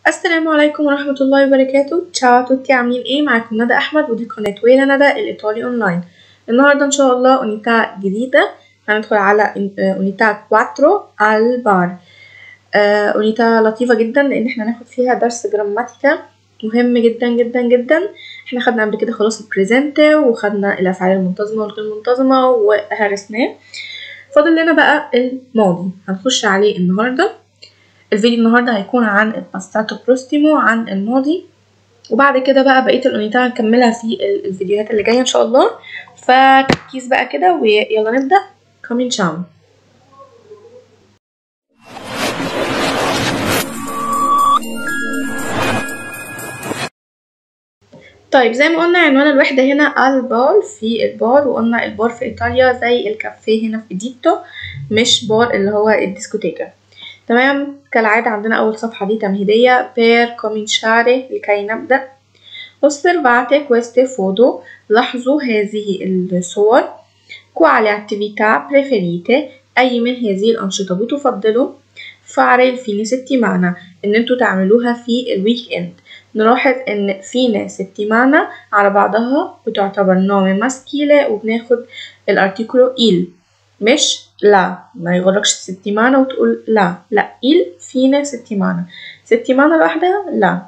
السلام عليكم ورحمة الله وبركاته تشاو توتي عاملين ايه معاكم ندى احمد ودي قناة ويلا ندى الايطالي اونلاين النهاردة ان شاء الله اونيتا جديدة هندخل على اونيتا 4 البار اونيتا لطيفة جدا لان احنا هناخد فيها درس جراماتيكا مهم جدا جدا جدا احنا خدنا قبل كده خلاص البريزنت وخدنا الافعال المنتظمة والغير منتظمة وهرسناه فاضل لنا بقى الماضي هنخش عليه النهارده الفيديو النهارده هيكون عن الباستاتو بروستيمو عن الماضي وبعد كده بقى بقيه الاونيتا هنكملها في الفيديوهات اللي جايه ان شاء الله فتركيز بقى كده ويلا نبدا كومينشاو طيب زي ما قلنا عنوان الوحدة هنا البار في البار وقلنا البار في إيطاليا زي الكافيه هنا في ديتو مش بار اللي هو الديسكوتيكا تمام كالعادة عندنا أول صفحة دي تمهيدية per cominciare لكي نبدأ osservate queste foto لاحظوا هذه الصور quale attività preferite أي من هذه الأنشطة بتفضلوا fare il fine settimana إن انتوا تعملوها في الويك إند نلاحظ إن فينا settimana على بعضها بتعتبر نوم ماسكيلة وبناخد الارتيكولو il مش لا ما يغركش ستيمانة وتقول لا لا il fine settimana ستيمانة لوحدها لا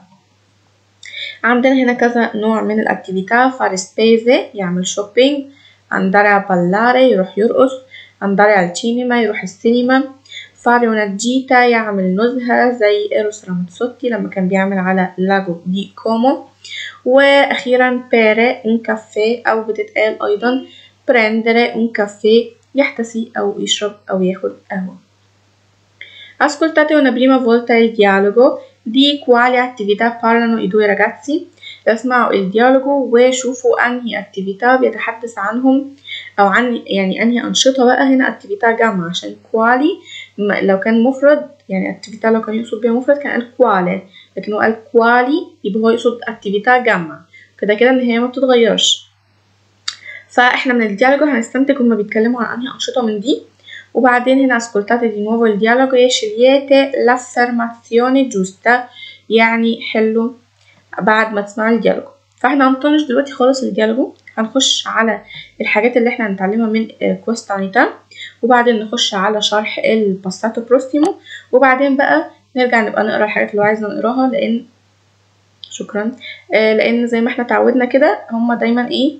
عندنا هنا كذا نوع من الاتيفيتà fare spese يعمل شوبينج andare a ballare يروح يرقص andare al cinema يروح السينما fare una gita يعمل نزهة زي إيروس راماتسوتي لما كان بيعمل على لاجو دي كومو وأخيرا bere un caffè أو بتتقال أيضا prendere un caffè يحتسي أو يشرب أو ياخد قهوة Ascoltate una prima volta il dialogo di quali attività parlano i due ragazzi اسمعوا الديالوجو وشوفوا أنهي أكتيفيتا بيتحدث عنهم أو عن يعني أنهي أنشطة بقى هنا أكتيفيتا جمع عشان كوالي لو كان مفرد يعني أكتيفيتا لو كان يقصد بيها مفرد كان قال كوالي لكن هو قال كوالي يبقى هو يقصد أكتيفيتا جمع كده كده إن هي ما بتتغيرش فاحنا من الديالوجو هنستنتج هما بيتكلموا عن انهي انشطه من دي وبعدين هنا ascoltate di nuovo il dialogo e scegliete l'affermazione giusta يعني حلوا بعد ما تسمعوا الديالوجو فاحنا هنطنش دلوقتي خالص الديالوجو هنخش على الحاجات اللي احنا هنتعلمها من كويستانيتا وبعدين نخش على شرح الباستاتو بروستيمو وبعدين بقى نرجع نبقى نقرا الحاجات اللي عايزنا نقراها لان شكرا آه لان زي ما احنا اتعودنا كده هما دايما ايه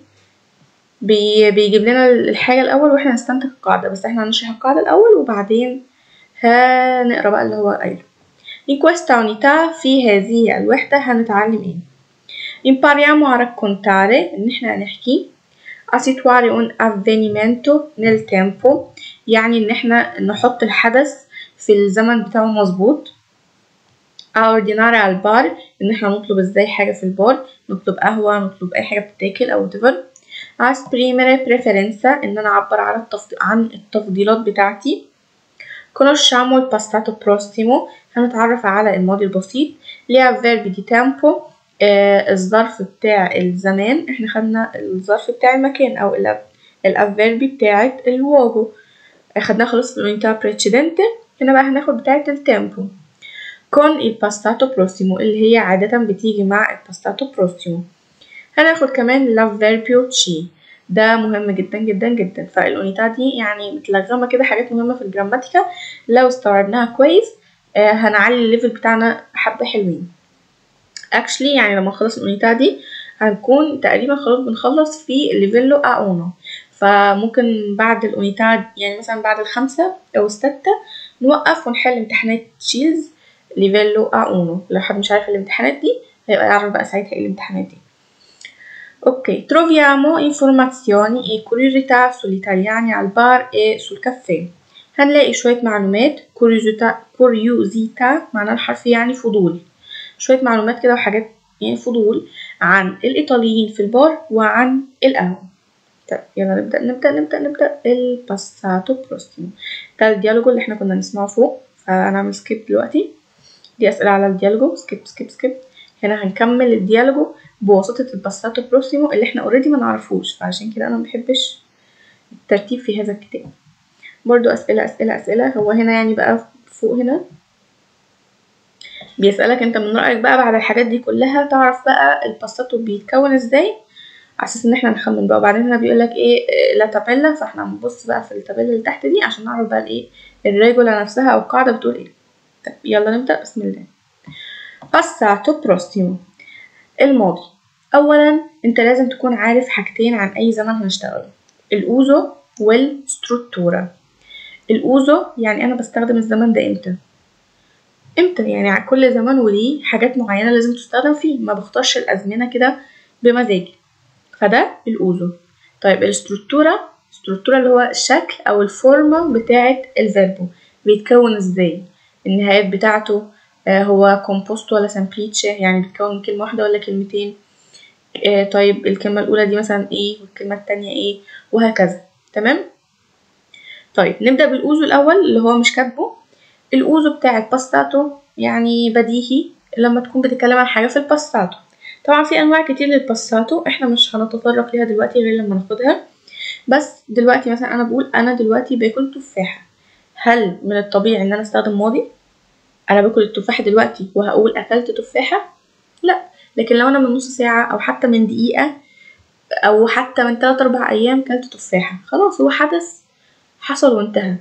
بي بيجيب لنا الحاجة الأول واحنا نستنتج القاعدة بس احنا هنشرح القاعدة الأول وبعدين هنقرا بقى اللي هو قايله In questa unità في هذه الوحدة هنتعلم ايه Impariamo a raccontare إن احنا هنحكي a situare un avvenimento nel tempo يعني إن احنا نحط الحدث في الزمن بتاعه مظبوط a ordinare al bar إن احنا نطلب ازاي حاجة في البار نطلب قهوة نطلب أي حاجة بتتاكل أو whatever esprimere preferenza إن أنا أعبر على التفض... عن التفضيلات بتاعتي conosciamo il passato prossimo هنتعرف على الماضي البسيط gli avverbi di tempo آه الظرف بتاع الزمان احنا خدنا الظرف بتاع المكان أو الافيربي بتاعت الوجو خدناها خلاص في الأونيتا precedente هنا بقى هناخد بتاعت التيمبو con il passato prossimo اللي هي عادة بتيجي مع الباستاتو بروسيمو هناخد كمان l'avverbio ci ده مهم جدا جدا جدا فالأونيتا دي يعني متلغمة كده حاجات مهمة في الجراماتيكا لو استوعبناها كويس آه هنعلي الليفل بتاعنا حبة حلوين actually يعني لما نخلص الأونيتا دي هنكون تقريبا خلاص بنخلص في ليفيلو أونو فممكن بعد الأونيتا يعني مثلا بعد الخمسة أو الستة نوقف ونحل امتحانات تشيلز ليفيلو أونو لو حد مش عارف الامتحانات دي هيبقى يعرف بقى ساعتها ايه الامتحانات دي Ok, troviamo informazioni e curiosità sugli italiani al bar e sul caffè. هنلاقي شوية معلومات curiosità curiosità معناها الحرفي يعني فضول شوية معلومات كده وحاجات يعني فضول عن الإيطاليين في البار وعن القهوة طيب يلا نبدأ نبدأ نبدأ نبدأ الباساتو بروستيمو ده الديالوجو اللي احنا كنا نسمعه فوق فهنعمل سكيب دلوقتي دي أسئلة على الديالوجو سكيب سكيب سكيب هنا هنكمل الديالوجو بواسطة الباساتو بروسيمو اللي احنا اوريدي ما نعرفوش فعشان كده انا مبحبش الترتيب في هذا الكتاب برضو اسئلة اسئلة اسئلة هو هنا يعني بقى فوق هنا بيسألك انت من رأيك بقى بعد الحاجات دي كلها تعرف بقى الباساتو بيتكون ازاي على اساس ان احنا نخمن بقى وبعدين هنا بيقول لك ايه لا تابيلا فاحنا هنبص بقى في التابيلا اللي تحت دي عشان نعرف بقى الايه الريجولا نفسها او القاعدة بتقول ايه طب يلا نبدأ بسم الله passato prossimo الماضي اولا انت لازم تكون عارف حاجتين عن اي زمن هنشتغله الاوزو والستروتورا الاوزو يعني انا بستخدم الزمن ده امتى امتى يعني كل زمن وليه حاجات معينة لازم تستخدم فيه ما بختارش الازمنة كده بمزاجي فده الاوزو طيب الستروتورا الستروتورا اللي هو الشكل او الفورمة بتاعة الفيربو بيتكون ازاي النهايات بتاعته آه هو كومبوست ولا سامبليتش يعني بيتكون من كلمة واحدة ولا كلمتين آه طيب الكلمة الأولى دي مثلا ايه والكلمة التانية ايه وهكذا تمام طيب نبدأ بالأوزو الأول اللي هو مش كاتبه الأوزو بتاع الباستاتو يعني بديهي لما تكون بتتكلم عن حاجة في الباستاتو طبعا في أنواع كتير للباستاتو احنا مش هنتطرق ليها دلوقتي غير لما ناخدها بس دلوقتي مثلا أنا بقول أنا دلوقتي باكل تفاحة هل من الطبيعي إن أنا أستخدم ماضي؟ أنا باكل التفاحة دلوقتي وهقول أكلت تفاحة؟ لأ لكن لو أنا من نص ساعة أو حتى من دقيقة أو حتى من تلات أربع أيام كلت تفاحة خلاص هو حدث حصل وانتهى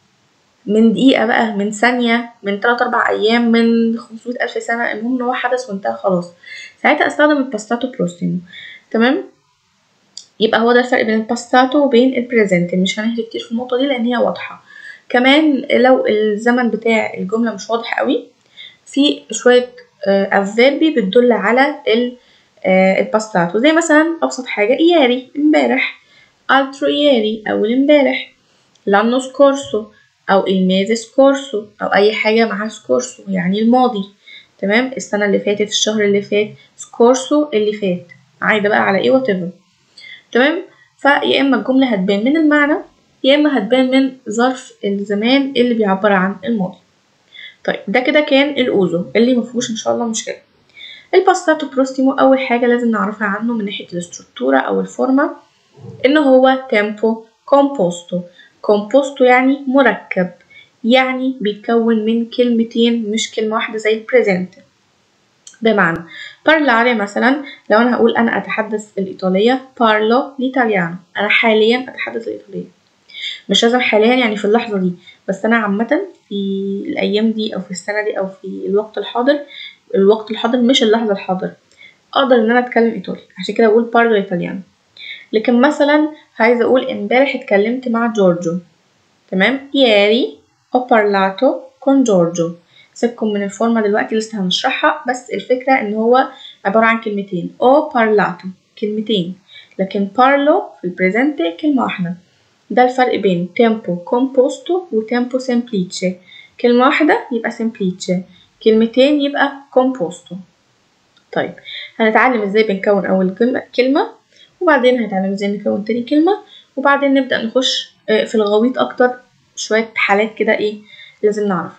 من دقيقة بقى من ثانية من تلات أربع أيام من خمسمية ألف سنة المهم إن هو حدث وانتهى خلاص ساعتها أستخدم الباستاتو بروستيمو تمام يبقى هو ده الفرق بين الباستاتو وبين البريزنت مش هنهري كتير في النقطة دي لأن هي واضحة كمان لو الزمن بتاع الجملة مش واضح قوي في شوية افيربي بتدل على الباستاتو زي مثلا أبسط حاجة إياري امبارح altro ieri أول امبارح l'anno scorso أو il mese scorso أو أي حاجة معاها scorso يعني الماضي تمام السنة اللي فاتت الشهر اللي فات scorso اللي فات عايدة بقى على ايه whatever تمام فيا إما الجملة هتبان من المعنى يا إما هتبان من ظرف الزمان اللي بيعبر عن الماضي طيب ده كده كان الأوزو اللي مفهوش إن شاء الله مشكلة الباستاتو بروستيمو أول حاجة لازم نعرفها عنه من ناحية الاستركتورة أو الفورمة إن هو تيمبو كومبوستو كومبوستو يعني مركب يعني بيتكون من كلمتين مش كلمة واحدة زي البريزنت بمعنى parlare مثلا لو أنا هقول أنا أتحدث الإيطالية parlo l'italiano أنا حاليا أتحدث الإيطالية مش لازم حاليا يعني في اللحظة دي بس أنا عامة في الأيام دي أو في السنة دي أو في الوقت الحاضر الوقت الحاضر مش اللحظة الحاضرة أقدر إن أنا أتكلم إيطالي عشان كده بقول بارلو إيطاليانو لكن مثلا عايزة أقول امبارح اتكلمت مع جورجو تمام ieri ho parlato con Giorgio سيبكم من الفورمة دلوقتي لسه هنشرحها بس الفكرة إن هو عبارة عن كلمتين ho parlato كلمتين لكن parlo في البريزنت كلمة واحدة ده الفرق بين tempo composto و tempo semplice كلمة واحدة يبقى semplice كلمتين يبقى composto طيب هنتعلم ازاي بنكون أول كلمة كلمة وبعدين هنتعلم ازاي نكون تاني كلمة وبعدين نبدأ نخش في الغويط أكتر شوية حالات كده ايه لازم نعرفها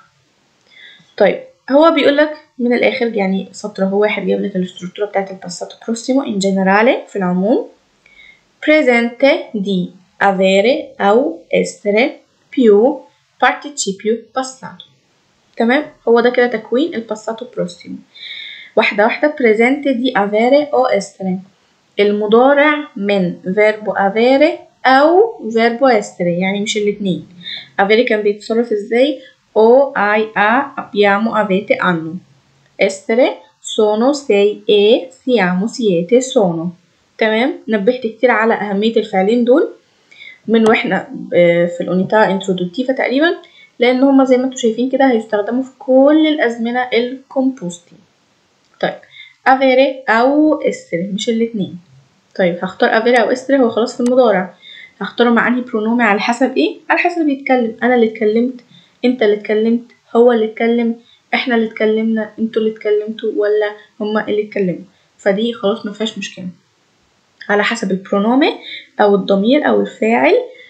طيب هو بيقولك من الآخر يعني سطر هو واحد جايب لك الاستركتورة بتاعت الباساتو بروسيمو in generale في العموم presente di avere أو essere più participio passato تمام هو ده كده تكوين الباساتو بروسيمو واحدة واحدة presente di avere أو essere المضارع من verbo avere أو verbo essere يعني مش الاتنين avere كان بيتصرف ازاي o hai a abbiamo avete hanno essere sono sei e siamo siete sono تمام نبهت كتير على أهمية الفعلين دول من واحنا في الأونيتا انترودوتيفا تقريبا لأن هما زي ما انتوا شايفين كده هيستخدموا في كل الأزمنة الكومبوستي طيب avere أو essere مش الاتنين طيب هختار avere أو essere هو خلاص في المضارع هختاره مع انهي برونومي على حسب ايه على حسب اللي بيتكلم انا اللي اتكلمت انت اللي اتكلمت هو اللي اتكلم احنا اللي اتكلمنا انتوا اللي اتكلمتوا ولا هما اللي اتكلموا فدي خلاص مفيهاش مشكله على حسب البرونومي او الضمير او الفاعل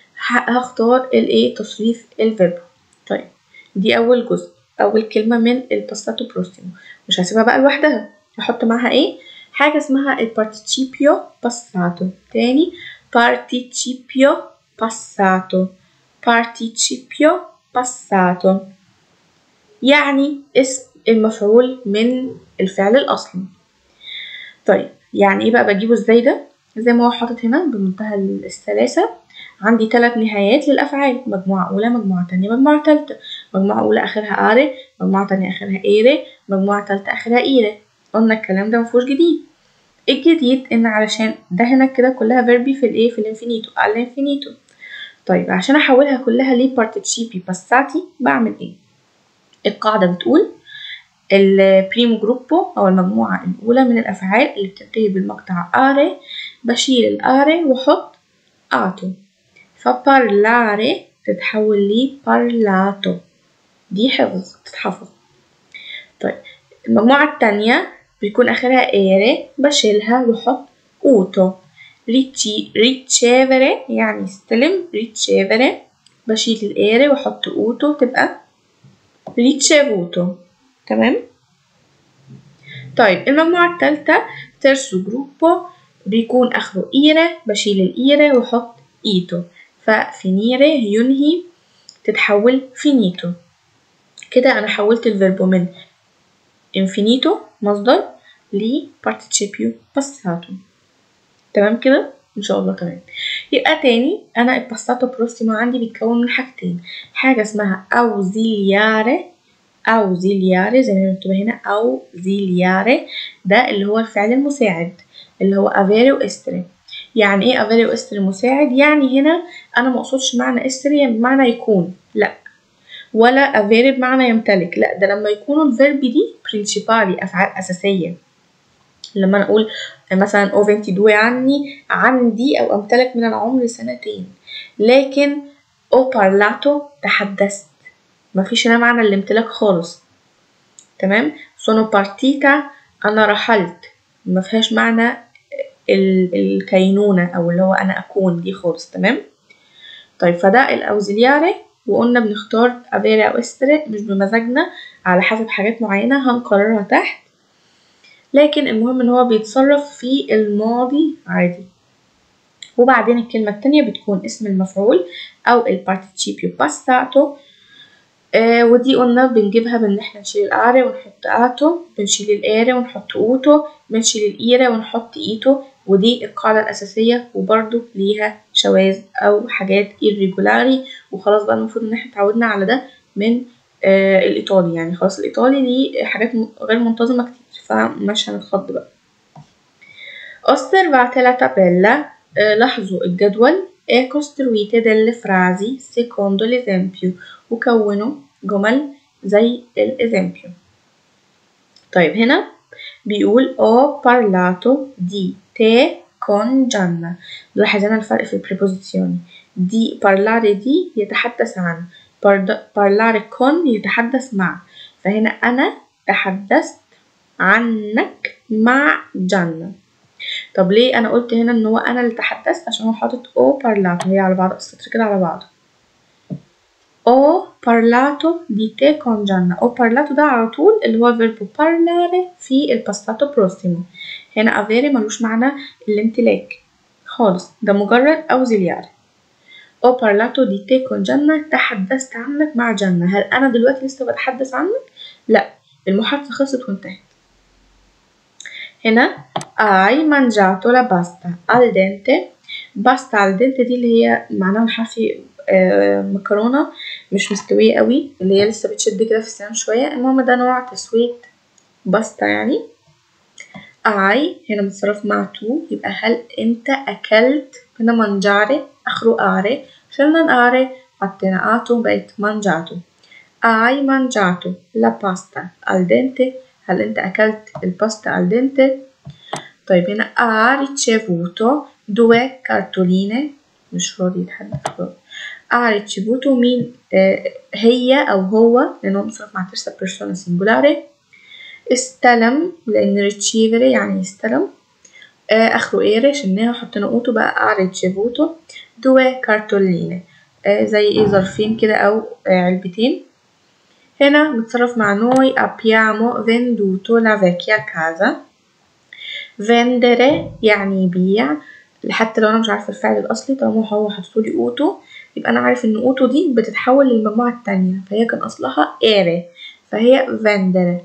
هختار الايه تصريف الفيرب طيب دي اول جزء اول كلمه من الباساتو بروسيمو مش هسيبها بقى لوحدها هحط معاها ايه حاجه اسمها البارتيسيبيو باساتو تاني participio passato participio passato يعني اسم المفعول من الفعل الأصلي طيب يعني ايه بقى بجيبه ازاي ده زي ما هو حاطط هنا بمنتهى السلاسة عندي ثلاث نهايات للأفعال مجموعة أولى مجموعة تانية مجموعة تالتة مجموعة أولى آخرها آري مجموعة تانية آخرها إيري مجموعة تالتة آخرها إيري قلنا الكلام ده مفهوش جديد الجديد إن علشان ده هنا كده كلها فيربي في الإيه في الإنفينيتو الإنفينيتو طيب عشان أحولها كلها لبارتيشيبي باساتي بعمل إيه؟ القاعدة بتقول البريمو جروبو أو المجموعة الأولى من الأفعال اللي بتنتهي بالمقطع آري بشيل الآري وأحط آتو فبارلاري تتحول لي بارلاتو دي حفظ تتحفظ طيب المجموعة التانية بيكون آخرها إيري بشيلها وأحط أوتو ريتشي ريتشيفري يعني استلم ريتشيفري بشيل الإيري وأحط أوتو تبقى ريتشيفوتو تمام طيب المجموعة التالتة ترسو جروبو بيكون آخره إيرة بشيل الإيرة وأحط إيتو ففينيري ينهي تتحول فينيتو كده أنا حولت الفيربو من انفينيتو مصدر ل participio passato تمام كده ان شاء الله تمام يبقى تاني انا الباساتو بروسيمو عندي بيتكون من حاجتين حاجه اسمها اوزيلياري اوزيلياري زي ما مكتوبه هنا اوزيلياري ده اللي هو الفعل المساعد اللي هو افيري واستري يعني ايه افيري واستري مساعد يعني هنا انا ما اقصدش معنى استري بمعنى يكون لا ولا افيري بمعنى يمتلك لا ده لما يكونوا الفيرب دي برينشيبالي افعال اساسيه لما انا اقول مثلا او 22 عني عندي او امتلك من العمر سنتين لكن او بارلاتو تحدثت مفيش هنا معنى الامتلاك خالص تمام سونو بارتيتا انا رحلت مفيهاش معنى الكينونة او اللي هو انا اكون دي خالص تمام طيب فده الاوزيلياري وقلنا بنختار افيري او استري مش بمزاجنا على حسب حاجات معينة هنقررها تحت لكن المهم ان هو بيتصرف في الماضي عادي وبعدين الكلمة التانية بتكون اسم المفعول أو البارتيشيبيو باساتو آه ودي قلنا بنجيبها بإن احنا نشيل الآري ونحط آتو بنشيل الآري ونحط أوتو بنشيل الإيرة ونحط إيتو ودي القاعدة الأساسية وبرضو ليها شواذ أو حاجات irregolari وخلاص بقى المفروض إن احنا اتعودنا على ده من آه الإيطالي يعني خلاص الإيطالي ليه حاجات غير منتظمة كتير فمش هنتخض بقى osservate la tabella eh, لاحظوا الجدول è costruite delle frasi secondo l'esempio وكونوا جمل زي الاسempio طيب هنا بيقول ho parlato di te con Gianna نلاحظ هنا الفرق في البريبوزيسيون دي parlare دي يتحدث عن parlare con يتحدث مع فهنا أنا تحدثت عنك مع جنة طب ليه انا قلت هنا ان هو انا اللي تحدثت عشان هو حاطط او بارلاتو هي على بعض السطر كده على بعض او بارلاتو دي te con جنة او بارلاتو ده على طول اللي هو فيربو parlare في الباساتو بروسيمو هنا افيري ملوش معنى الامتلاك خالص ده مجرد اوزيلياري او بارلاتو دي te con جنة تحدثت عنك مع جنة هل انا دلوقتي لسه بتحدث عنك لا المحادثة خلصت وانتهت هنا hai mangiato la pasta al dente باستا al dente دي اللي هي معناها الحرفي آه مكرونة مش مستوية قوي اللي هي لسه بتشد كده في السنان شوية المهم ده نوع تسوية باستا يعني اي هنا متصرف مع تو يبقى هل انت اكلت هنا mangiare اخره اري شلنا الاري حطينا اتو بقت mangiato hai mangiato la pasta al dente هل انت اكلت الباستا al dente طيب هنا ha ricevuto due cartoline مش راضي يتحدث خالص ha ricevuto مين آه هي او هو لانه مصرف مع ترسا بيرسونا سنجولاري استلم لان ricevere يعني يستلم آه اخره ايري شلناها وحطينا اوتو بقى ha ricevuto due cartoline آه زي ايه ظرفين كده او آه علبتين هنا بتصرف مع noi abbiamo venduto la vecchia casa vendere يعني يبيع حتى لو انا مش عارفه الفعل الاصلي طالما هو حطولي اوتو يبقى انا عارف ان اوتو دي بتتحول للمجموعه التانية فهي كان اصلها ere فهي vendere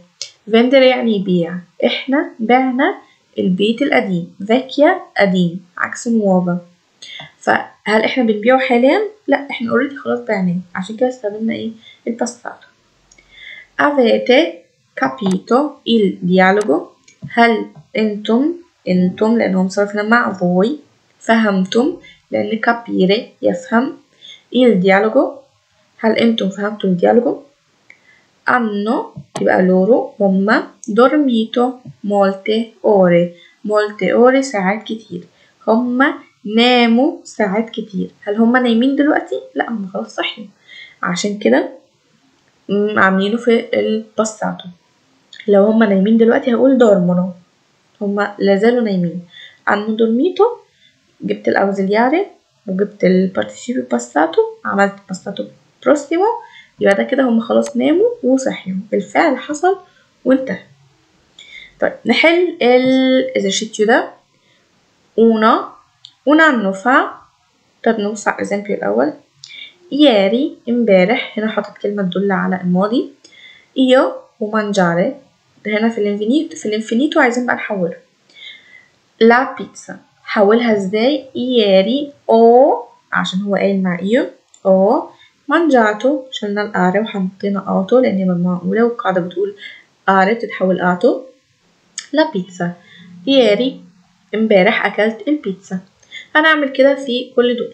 vendere يعني يبيع احنا بعنا البيت القديم vecchia قديم عكس nuova فهل احنا بنبيعه حاليا؟ لا احنا اوريدي خلاص بعناه عشان كده استخدمنا ايه الباساتو avete capito il dialogo هل انتم انتم لانهم صرفنا مع voi فهمتم لان capire يفهم il dialogo هل انتم فهمتوا الديالوجو hanno يبقى loro هما dormito molte ore molte ore ساعات كتير هما ناموا ساعات كتير هل هما نايمين دلوقتي؟ لا هما خلاص صحيوا عشان كده عاملينه في الباساتو لو هما نايمين دلوقتي هقول dormono هما لازالوا نايمين hanno dormito جبت الأوزيلياري وجبت البارتيسيبي باساتو عملت باساتو بروسيمو يبقى ده كده هما خلاص ناموا وصحيوا الفعل حصل وانتهى طيب نحل الإزرشيتيو ده una un anno fa طب نبص على الإكزامبل الأول ieri امبارح هنا حاطط كلمة تدل على الماضي io ومانجاري ده هنا في الانفينيتو في الانفينيتو عايزين بقى نحوله لا بيتزا حولها ازاي ieri o عشان هو قايل مع io o mangiato شلنا الآري وحطينا آتو لأن هي مجموعة أولى والقاعدة بتقول آري بتتحول آتو لا بيتزا ieri امبارح أكلت البيتزا هنعمل كده في كل دول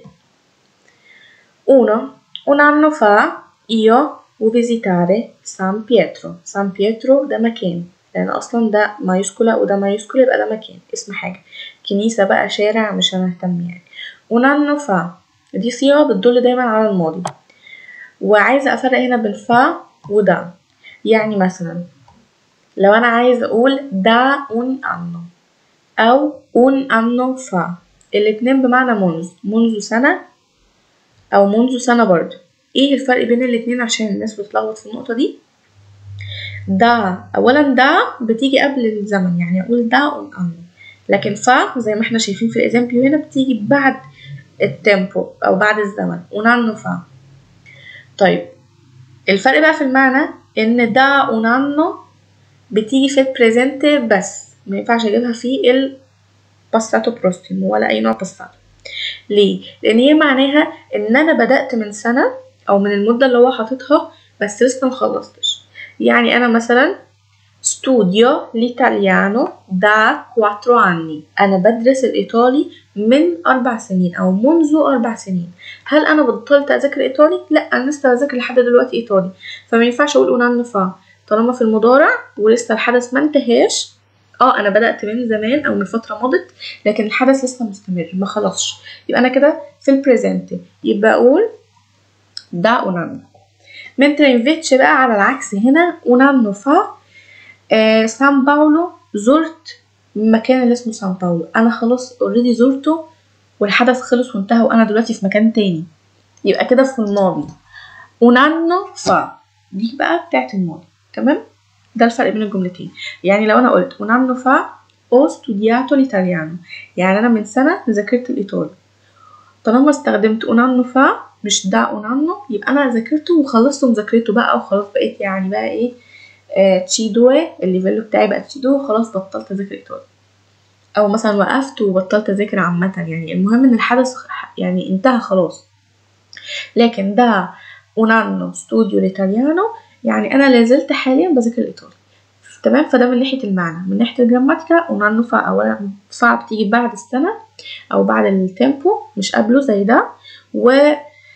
uno un anno fa io وفيزيتاري سان بيترو سان بيترو ده مكان لأن أصلا ده مايوسكولا وده مايوسكولا يبقى ده مكان اسم حاجة كنيسة بقى شارع مش هنهتم يعني un anno fa دي صيغة بتدل دايما على الماضي وعايزة أفرق هنا بين فا ودا يعني مثلا لو أنا عايزة أقول دا un anno أو un anno fa الاتنين بمعنى منذ منذ سنة أو منذ سنة برضه ايه الفرق بين الاتنين عشان الناس بتتلخبط في النقطة دي دا أولا دا بتيجي قبل الزمن يعني أقول دا un anno لكن فا زي ما احنا شايفين في الإكزامبل هنا بتيجي بعد التيمبو أو بعد الزمن un anno fa طيب الفرق بقى في المعنى إن دا un anno بتيجي في البريزنت بس ما ينفعش أجيبها في الباساتو بروستيمو ولا أي نوع باساتو ليه؟ لأن هي معناها إن أنا بدأت من سنة أو من المدة اللي هو حاططها بس لسه مخلصتش يعني أنا مثلا studio l'italiano da quattro anni أنا بدرس الإيطالي من أربع سنين أو منذ أربع سنين هل أنا بطلت أذاكر إيطالي؟ لأ أنا لسه بذاكر لحد دلوقتي إيطالي فما ينفعش أقول أونان فا طالما في المضارع ولسه الحدث ما انتهاش اه انا بدات من زمان او من فتره مضت لكن الحدث لسه مستمر ما خلصش يبقى انا كده في البريزنت يبقى اقول دا اونانو mentre invece بقى على العكس هنا اونانو فا آه سان باولو زرت المكان اللي اسمه سان باولو انا خلاص اوريدي زرته والحدث خلص وانتهى وانا دلوقتي في مكان تاني يبقى كده في الماضي اونانو فا دي بقى بتاعت الماضي تمام ده الفرق بين الجملتين يعني لو انا قلت un anno fa ho studiato l'italiano يعني انا من سنه ذاكرت الايطالي طالما استخدمت un anno fa مش ده un anno يبقى انا ذاكرته وخلصت مذاكرته بقى وخلاص بقيت يعني بقى ايه آه تشي دوي الليفل بتاعي بقى تشي دو خلاص بطلت اذاكر ايطالي او مثلا وقفت وبطلت اذاكر عامه يعني المهم ان الحدث يعني انتهى خلاص لكن ده un anno studio l'italiano يعني انا لازلت حاليا بذاكر الايطالي تمام فده من ناحيه المعنى من ناحيه الجراماتيكا ونانو فا اولا فا بتيجي بعد السنه او بعد التيمبو مش قبله زي ده و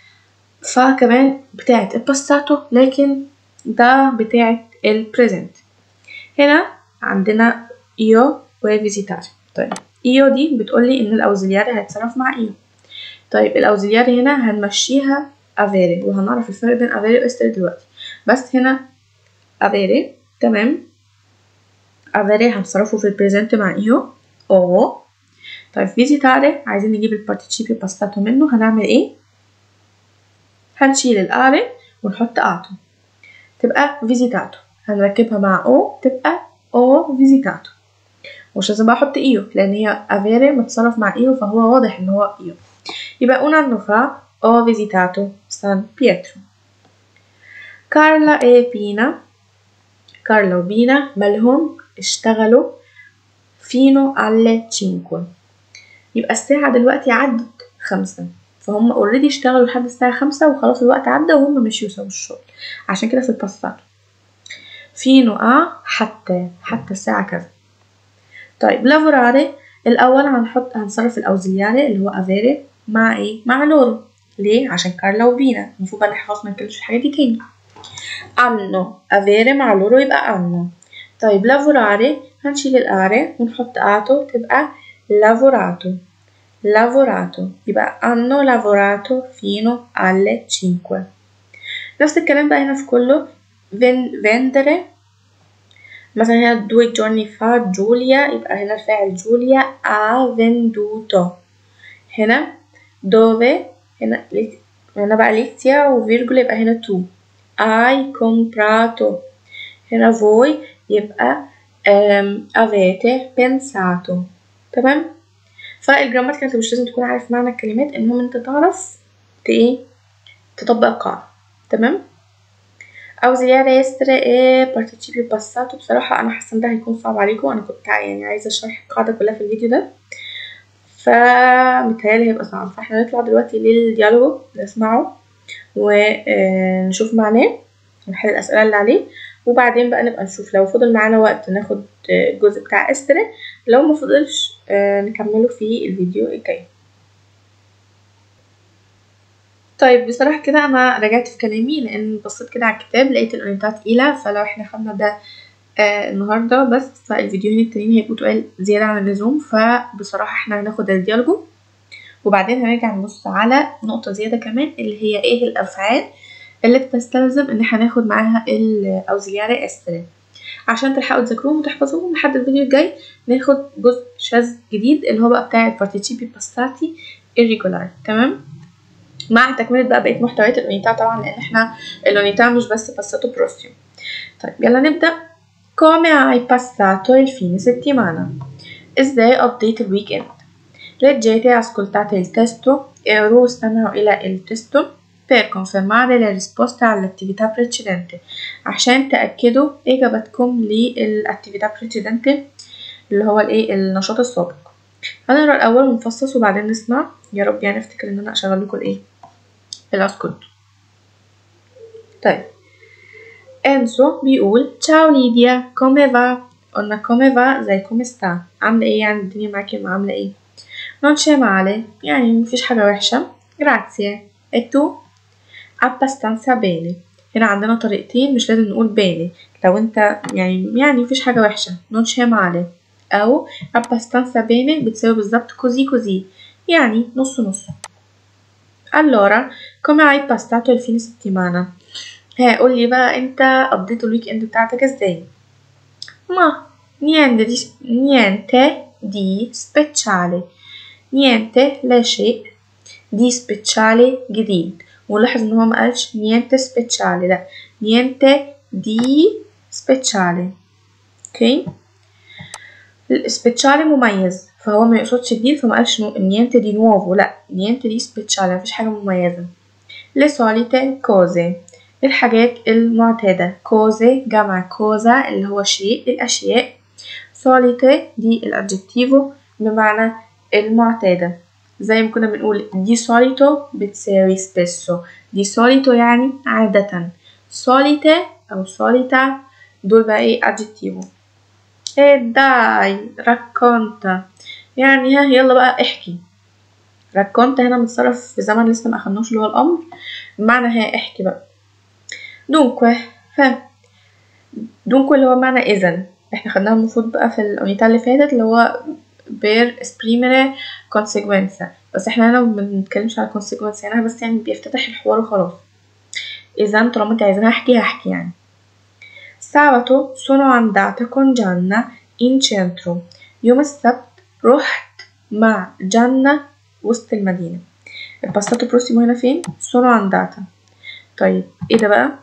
فا كمان بتاعت الباساتو لكن ده بتاعت البريزنت هنا عندنا ايو وفيزيتاري طيب ايو دي بتقولي ان الاوزيلياري هيتصرف مع ايو طيب الاوزيلياري هنا هنمشيها افيري وهنعرف الفرق بين افيري واستري دلوقتي بس هنا avere تمام avere هنصرفه في البريزنت مع ايو او طيب visitare عايزين نجيب البارتيشيبي باساتو منه هنعمل ايه هنشيل الاري ونحط اتو تبقى visitato هنركبها مع او تبقى او visitato مش لازم بقى احط ايو لان هي avere متصرف مع ايو فهو واضح ان هو ايو يبقى un anno fa ho visitato San Pietro Carla e Pina كارلا وبينا مالهم اشتغلوا فينو alle cinque يبقى الساعة دلوقتي عدت خمسة فهم اوريدي اشتغلوا لحد الساعة خمسة وخلاص الوقت عدى وهم مشيوا سوا الشغل عشان كده في الباسات فينو ا حتى حتى الساعة كذا طيب لافوراري الأول هنحط هنصرف الأوزيلياري اللي هو افيري مع ايه؟ مع لورو ليه؟ عشان كارلا وبينا المفروض بقى احنا خلاص منتكلمش في الحاجات دي تاني anno avere مع loro يبقى anno طيب lavorare هنشيل الare ونحط ato تبقى lavorato lavorato يبقى hanno lavorato fino alle 5 نفس الكلام بقى هنا في كله vendere مثلا هنا due giorni fa جوليا يبقى هنا الفاعل جوليا ha venduto هنا dove هنا هنا بقى ليكتيا وفيرجول يبقى هنا تو hai comprato هنا voi يبقى um, avete pensato تمام فالجراماتيكال انت مش لازم تكون عارف معنى الكلمات المهم انت تعرف ايه تطبق القاعدة تمام ausiliare essere e participio passato بصراحة أنا حاسة إن ده هيكون صعب عليكم أنا كنت يعني عايزة أشرح القاعدة كلها في الفيديو ده فمتهيألي هيبقى صعب فاحنا نطلع دلوقتي للديالوج نسمعه ونشوف معناه ونحل الأسئلة اللي عليه وبعدين بقى نبقى نشوف لو فضل معانا وقت ناخد الجزء بتاع استري لو ما فضلش نكمله في الفيديو الجاي طيب بصراحة كده أنا رجعت في كلامي لأن بصيت كده على الكتاب لقيت الأونيتات تقيلة فلو احنا خدنا ده آه النهاردة بس فالفيديوهين التانيين هيبقوا تقال زيادة عن اللزوم فبصراحة احنا هناخد الديالوجو وبعدين هنرجع نبص على نقطة زيادة كمان اللي هي ايه الأفعال اللي بتستلزم ان احنا ناخد معاها الأوزيلياري استري عشان تلحقوا تذاكروهم وتحفظوهم لحد الفيديو الجاي ناخد جزء شاذ جديد اللي هو بقى بتاع البارتيشيبي باستاتي irregular تمام مع تكملة بقى بقية محتويات الأونيتا طبعا لأن احنا الأونيتا مش بس باساتو بروسيو طيب يلا نبدأ come hai passato il fine settimana ازاي قضيت الويك اند leggete e ascoltate il testo e ora استمعوا إلى التستو per confermare le risposte all'attività precedente عشان تأكدوا إجابتكم للأتيفيتà precedente اللي هو الإيه النشاط السابق هنقرا الأول ونفصص وبعدين نسمع يا رب يعني أفتكر إن أنا أشغل لكم الإيه الأسكت طيب إنسو بيقول ciao ليديا come va قلنا come va زي come sta عاملة إيه يعني الدنيا معاكي عاملة إيه non c'è male يعني مفيش حاجة وحشة grazie e tu abbastanza bene هنا عندنا طريقتين مش لازم نقول bene لو انت يعني يعني مفيش حاجة وحشة non c'è male أو abbastanza bene بتساوي بالظبط così così يعني نص نص allora come hai passato il fine settimana ها قولي بقى انت قضيت الويك اند بتاعتك ازاي ما niente di, niente di speciale niente لا شيء دي speciale جديد ولاحظ ان هو ما قالش niente speciale لا niente di speciale اوكي speciale مميز فهو ما يقصدش جديد فما قالش niente di nuovo لا niente di speciale مفيش حاجة مميزة le solite cose الحاجات المعتادة cose جمع كوزا اللي هو شيء الأشياء solite دي الادجكتيفو بمعنى المعتادة زي ما كنا بنقول دي solito بتساوي spesso دي solito يعني عادة solite أو solita دول بقى ايه adjectivo ايه داي racconta يعني ها يلا بقى احكي racconta هنا متصرف في زمن لسه ما أخدناش اللي هو الأمر بمعنى ها احكي بقى dunque ف dunque اللي هو معنى إذا احنا خدناها المفروض بقى في الأونيتا اللي فاتت اللي هو per esprimere conseguenza بس احنا هنا ما بنتكلمش على conseguenza هنا بس يعني بيفتتح الحوار وخلاص إذا طالما انت عايزاها احكي هحكي يعني sabato sono andata con Gianna in centro يوم السبت رحت مع جنة وسط المدينة الباساتو بروسيمو هنا فين sono andata طيب ايه ده بقى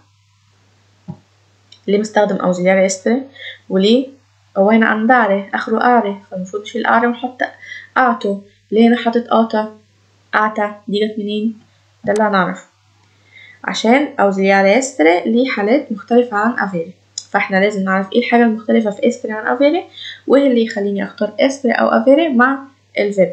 ليه مستخدم auxiliary essere وليه هو هنا andare اخره are فالمفروض نشيل are ونحط ato ليه هنا حاطط آتا آتا دي جت منين ده اللي هنعرف عشان auxiliary essere ليه حالات مختلفة عن avere فاحنا لازم نعرف ايه الحاجة المختلفة في اسبري عن افيري وايه اللي يخليني اختار اسبري او افيري مع الفيرب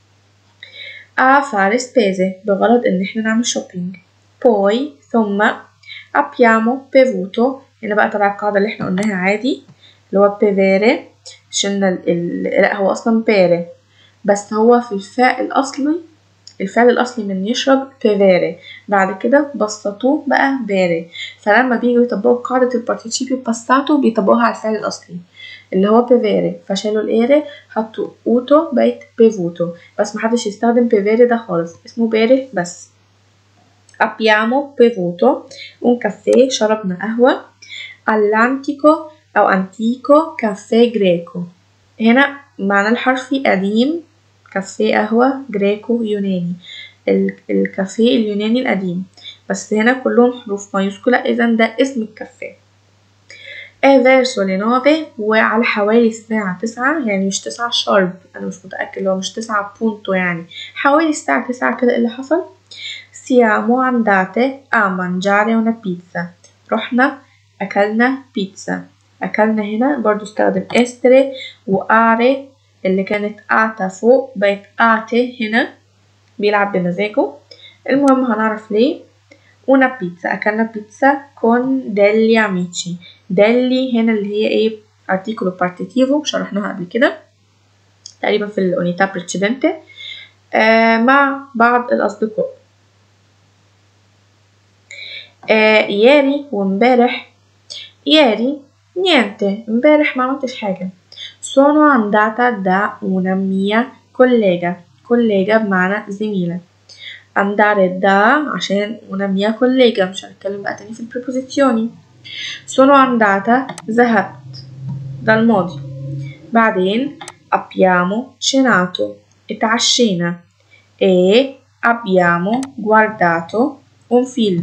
a fare spese بغرض ان احنا نعمل shopping poi ثم abbiamo bevuto هنا بقى تبع القاعدة اللي احنا قلناها عادي اللي هو bevere شلنا ال... ال... لا هو اصلا bere بس هو في الفاء الاصلي الفعل الأصلي من يشرب بيفيري بعد كده بسطوه بقى بيري فلما بيجوا يطبقوا قاعدة البارتيشيبيو باساتو بيطبقوها على الفعل الأصلي اللي هو بيفيري فشالوا الإيري حطوا أوتو بقت بيفوتو بس محدش يستخدم بيفيري ده خالص اسمه بيري بس abbiamo bevuto un caffè شربنا قهوة all'antico أو antico caffè greco هنا معنى الحرفي قديم كافيه قهوة جريكو يوناني الكافيه اليوناني القديم بس هنا كلهم حروف مايوسكولا إذا ده اسم الكافيه è verso le nove وعلى حوالي الساعة تسعة يعني مش تسعة شارب أنا مش متأكد لو مش تسعة بونتو يعني حوالي الساعة تسعة كده اللي حصل siamo andate a mangiare una pizza رحنا أكلنا بيتزا أكلنا هنا برضو استخدم استري وآري اللي كانت آتا فوق بقت آتي هنا بيلعب بمزاجه المهم هنعرف ليه una pizza أكلنا بيتزا con degli amici degli هنا اللي هي ايه articolo partitivo شرحناها قبل كده تقريبا في الأونيتا precedente آه مع بعض الأصدقاء آه ieri وامبارح ieri niente امبارح ما عملتش حاجة sono andata da una mia collega collega بمعنى زميلة andare da عشان una mia collega مش هنتكلم بقى تاني في البريبوزيزيوني sono andata ذهبت ده الماضي بعدين abbiamo cenato اتعشينا e abbiamo guardato un film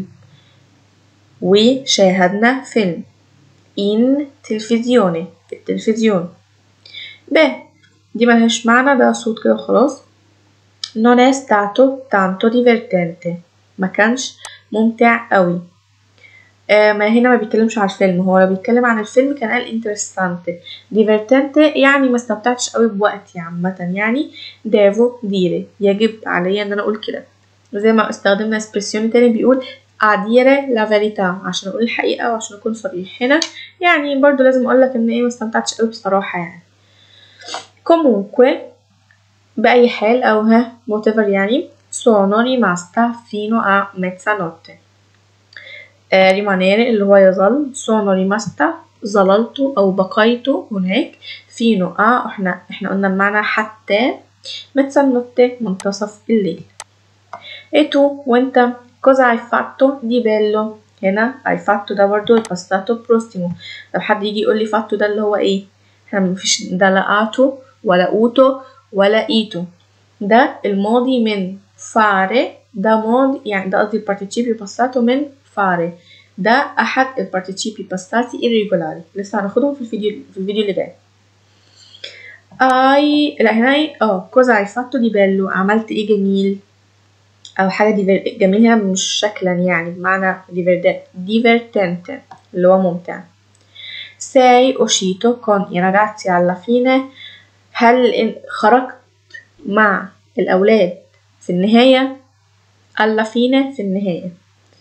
وشاهدنا فيلم in televisione في التلفزيون ب دي ملهاش معنى ده صوت كده خلاص non è stato tanto divertente ما كانش ممتع قوي آه ما هنا ما بيتكلمش على الفيلم هو لو بيتكلم عن الفيلم كان قال interessante divertente يعني ما استمتعتش قوي بوقتي عامة يعني devo dire يجب عليا ان انا اقول كده زي ما استخدمنا espressione تاني بيقول a dire la verità عشان اقول الحقيقة وعشان اكون صريح هنا يعني برضو لازم اقولك ان ايه ما استمتعتش قوي بصراحة يعني comunque بأي حال أو ها whatever يعني sono rimasta fino a mezzanotte آه rimanere اللي هو يظل sono rimasta ظللت أو بقيت هناك fino a احنا احنا قلنا بمعنى حتى mezzanotte منتصف الليل e tu وانت cosa hai fatto di bello هنا hai fatto ده برضو الباساتو بروستيمو لو حد يجي يقول لي fatto ده اللي هو ايه احنا مفيش ده لا اتو ولا اوتو ولا ايتو ده الماضي من فاري ده ماضي يعني ده قصدي البارتيشيبي باساتو من فاري ده احد البارتيشيبي باساتي irregolari لسه هناخدهم في الفيديو في الفيديو اللي جاي اي لا هنا اه كوزا hai fatto di bello عملت ايه جميل او حاجه دي جميل هنا مش شكلا يعني بمعنى divertente اللي هو ممتع sei uscito con i ragazzi alla fine هل إن خرجت مع الأولاد في النهاية alla fine في النهاية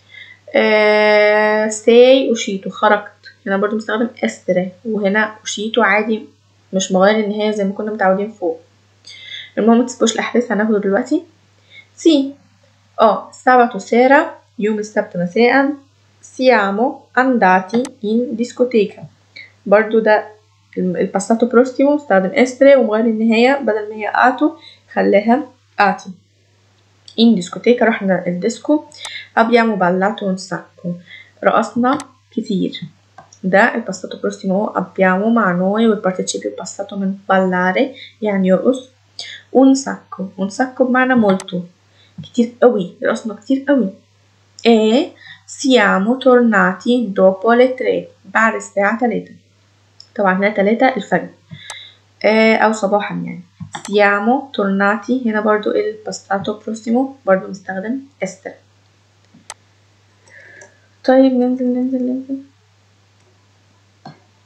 آه sei uscito خرجت هنا برضو مستخدم استري وهنا uscito عادي مش مغير النهاية زي ما كنا متعودين فوق المهم متسيبوش الأحداث هناخده دلوقتي سي اه sabato sera يوم السبت مساء siamo andati in discoteca برضو ده الباساتو بروستيمو استخدم استري ومغير النهاية بدل ما هي اتو خلاها اتي in discoteca رحنا الديسكو abbiamo ballato un sacco رقصنا كتير ده الباساتو بروستيمو abbiamo مع noi والبارتيشيبيو passato من ballare يعني يرقص un sacco un sacco بمعنى molto كتير قوي رقصنا كتير قوي e siamo tornati dopo le tre بعد الساعة تلاتة طبعا هنا تلاتة الفجر آه أو صباحا يعني siamo tornati هنا برضو الباساتو بروسيمو برضو مستخدم استر طيب ننزل ننزل ننزل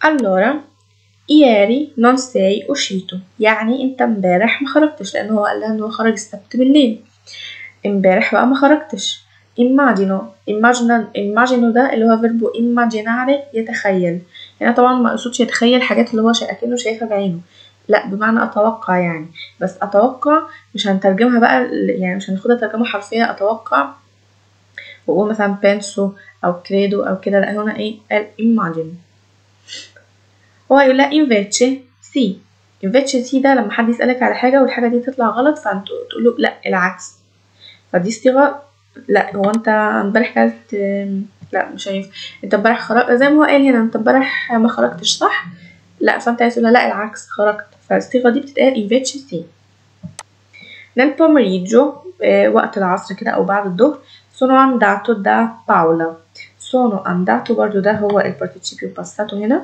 allora ieri non sei uscito يعني انت امبارح ما خرجتش لان هو قال لها ان هو خرج السبت بالليل امبارح بقى ما خرجتش immagino immagino immagino ده اللي هو فيربو immaginare يتخيل هنا طبعا ما اقصدش يتخيل حاجات اللي هو شا- اكنه شايفها بعينه لا بمعنى اتوقع يعني بس اتوقع مش هنترجمها بقى ل- يعني مش هناخدها ترجمة حرفية اتوقع واقول مثلا بنسو او كريدو او كده لا هنا ايه قال imagine هو يقول لها invece sì invece sì ده لما حد يسألك على حاجة والحاجة دي تطلع غلط فانت تقول له لا العكس فدي صيغة لا هو انت امبارح كلت لا مش هينفع انت امبارح خرج زي ما هو قال هنا انت امبارح ما خرجتش صح لا فانت عايز تقول لها لا العكس خرجت فالصيغة دي بتتقال invece sì nel pomeriggio eh, وقت العصر كده او بعد الظهر sono andato da Paola sono andato برضو ده هو البارتيسيبيو passato هنا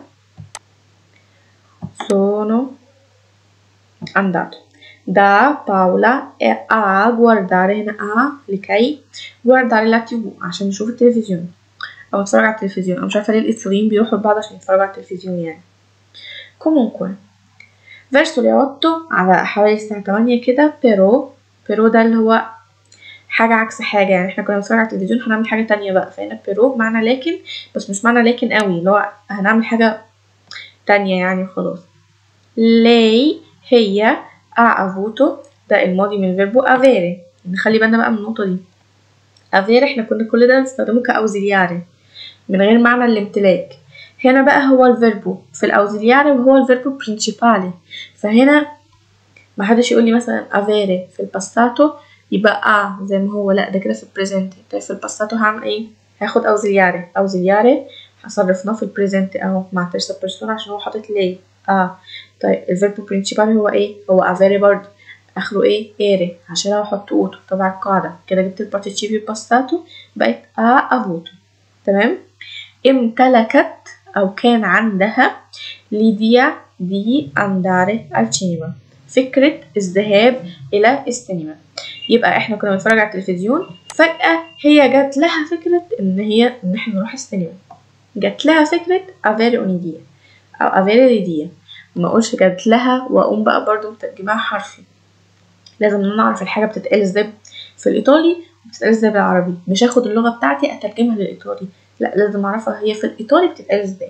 sono andato da Paola e a guardare هنا a لكي guardare la tv عشان نشوف التلفزيون او نتفرج على التلفزيون انا مش عارفه ليه الايطاليين بيروحوا لبعض عشان يتفرجوا على التلفزيون يعني comunque verso le 8 على حوالي الساعة 8 كده بيرو بيرو ده اللي هو حاجة عكس حاجة يعني احنا كنا بنتفرج على التلفزيون هنعمل حاجة تانية بقى فهنا بيرو بمعنى لكن بس مش معنى لكن قوي اللي هو هنعمل حاجة تانية يعني خلاص lei هي ha avuto ده الماضي من فيربو avere نخلي بالنا بقى من النقطة دي avere احنا كنا كل ده بنستخدمه كأوزيلياري من غير معنى الامتلاك هنا بقى هو الفيربو في الأوزيلياري وهو الفيربو برينشيبالي فهنا ما حدش يقول لي مثلا avere في الباساتو يبقى اه زي ما هو لا ده كده في البريزنت طيب في الباساتو هعمل ايه هاخد اوزيلياري اوزيلياري هصرفناه في البريزنت اهو مع تيرسا بيرسون عشان هو حاطط ليه اه طيب الفيربو برينشيبال هو ايه هو افيري برضه اخره ايه ايري هشيلها واحط اوتو تبع القاعدة كده جبت البارتيسيبيو باساتو بقت ا افوتو تمام امتلكت او كان عندها ليديا دي انداري السينما فكرة الذهاب إلى السينما يبقى احنا كنا بنتفرج على التلفزيون فجأة هي جات لها فكرة إن هي إن احنا نروح السينما جات لها فكرة افيري اونيديا أو افيري ليديا ما اقولش جات لها واقوم بقى برضو مترجماها حرفي لازم ان انا اعرف الحاجه بتتقال ازاي في الايطالي وبتتقال ازاي بالعربي مش هاخد اللغه بتاعتي اترجمها للايطالي لا لازم اعرفها هي في الايطالي بتتقال ازاي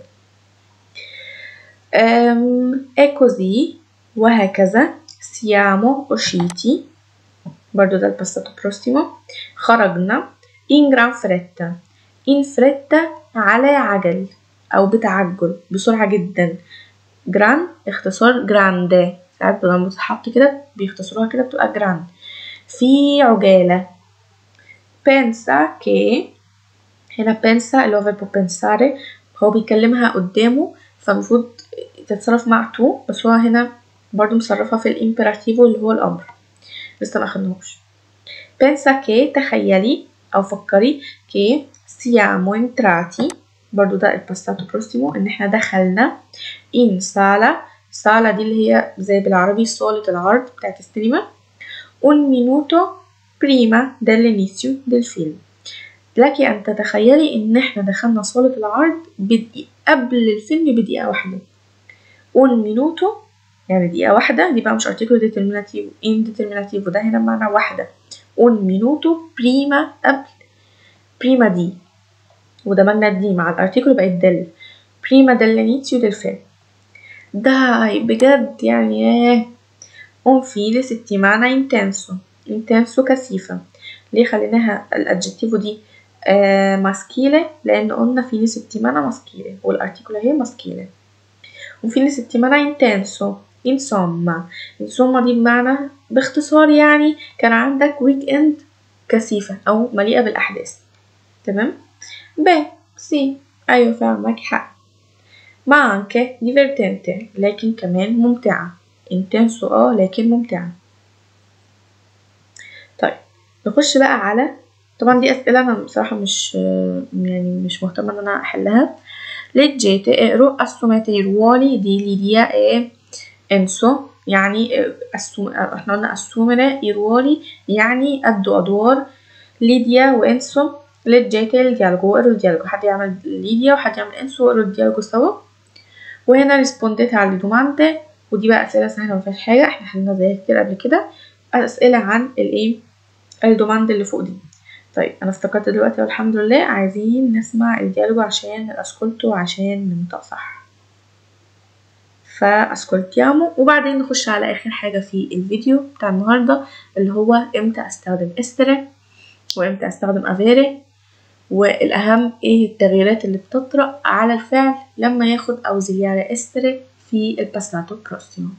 أم è così وهكذا siamo usciti برضو ده الباساتو بروستيمو خرجنا in gran fretta in fretta على عجل أو بتعجل بسرعة جدا جران اختصار جراندي ساعات لما بتتحط كده بيختصروها كده بتبقى جراند في عجالة pensa che هنا pensa اللي هو verbo pensare هو بيكلمها قدامه فالمفروض تتصرف مع تو بس هو هنا برضو مصرفها في الامبراتيفو اللي هو الأمر لسه ما أخدناهوش pensa che تخيلي أو فكري che siamo entrati برضو ده الباساتو بروستيمو إن احنا دخلنا in sala sala دي اللي هي زي بالعربي صالة العرض بتاعت السينما un minuto prima dell'inizio del film لك أن تتخيلي إن احنا دخلنا صالة العرض بدقيقة قبل الفيلم بدقيقة واحدة un minuto يعني دقيقة واحدة دي بقى مش article determinativo indeterminativo ده هنا بمعنى واحدة un minuto prima قبل prima دي ودمجنا دي مع الارتيكل بقت دل prima dell'inizio del film dai بجد يعني ايه un fine settimana intenso intenso كثيفة ليه خليناها الادجكتيفو دي آه ماسكيلة لأن قلنا fine settimana ماسكيلة والارتيكل اهي ماسكيلة un fine settimana intenso insomma insomma دي بمعنى باختصار يعني كان عندك ويك اند كثيفة أو مليئة بالأحداث تمام ب سي أيوة فعلا معاك حق ما anche divertente لكن كمان ممتعة intenso اه لكن ممتعة طيب نخش بقى على طبعا دي أسئلة أنا بصراحة مش يعني مش مهتمة إن أنا أحلها leggete اقروا assumete i ruoli di Lidia e Enzo يعني أسوم... احنا قلنا assumere i ruoli يعني أدوا أدوار ليديا وإنسو leggete il dialogo اقروا الديالوجو حد يعمل ليديا وحد يعمل إنسو واقروا الديالوجو سوا وهنا ريسبونديت على دوماندي ودي بقى أسئلة سهلة مفيهاش حاجة احنا حلنا زيها كتير قبل كده أسئلة عن الإيه الدوماند اللي فوق دي طيب أنا افتكرت دلوقتي والحمد لله عايزين نسمع الديالوج عشان الأسكولتو عشان ننطق صح فاسكولتيامو وبعدين نخش على اخر حاجة في الفيديو بتاع النهاردة اللي هو امتى استخدم استري وامتى استخدم افيري والاهم ايه التغييرات اللي بتطرأ على الفعل لما ياخد اوزيلياري استري في الباساتو بروسيمو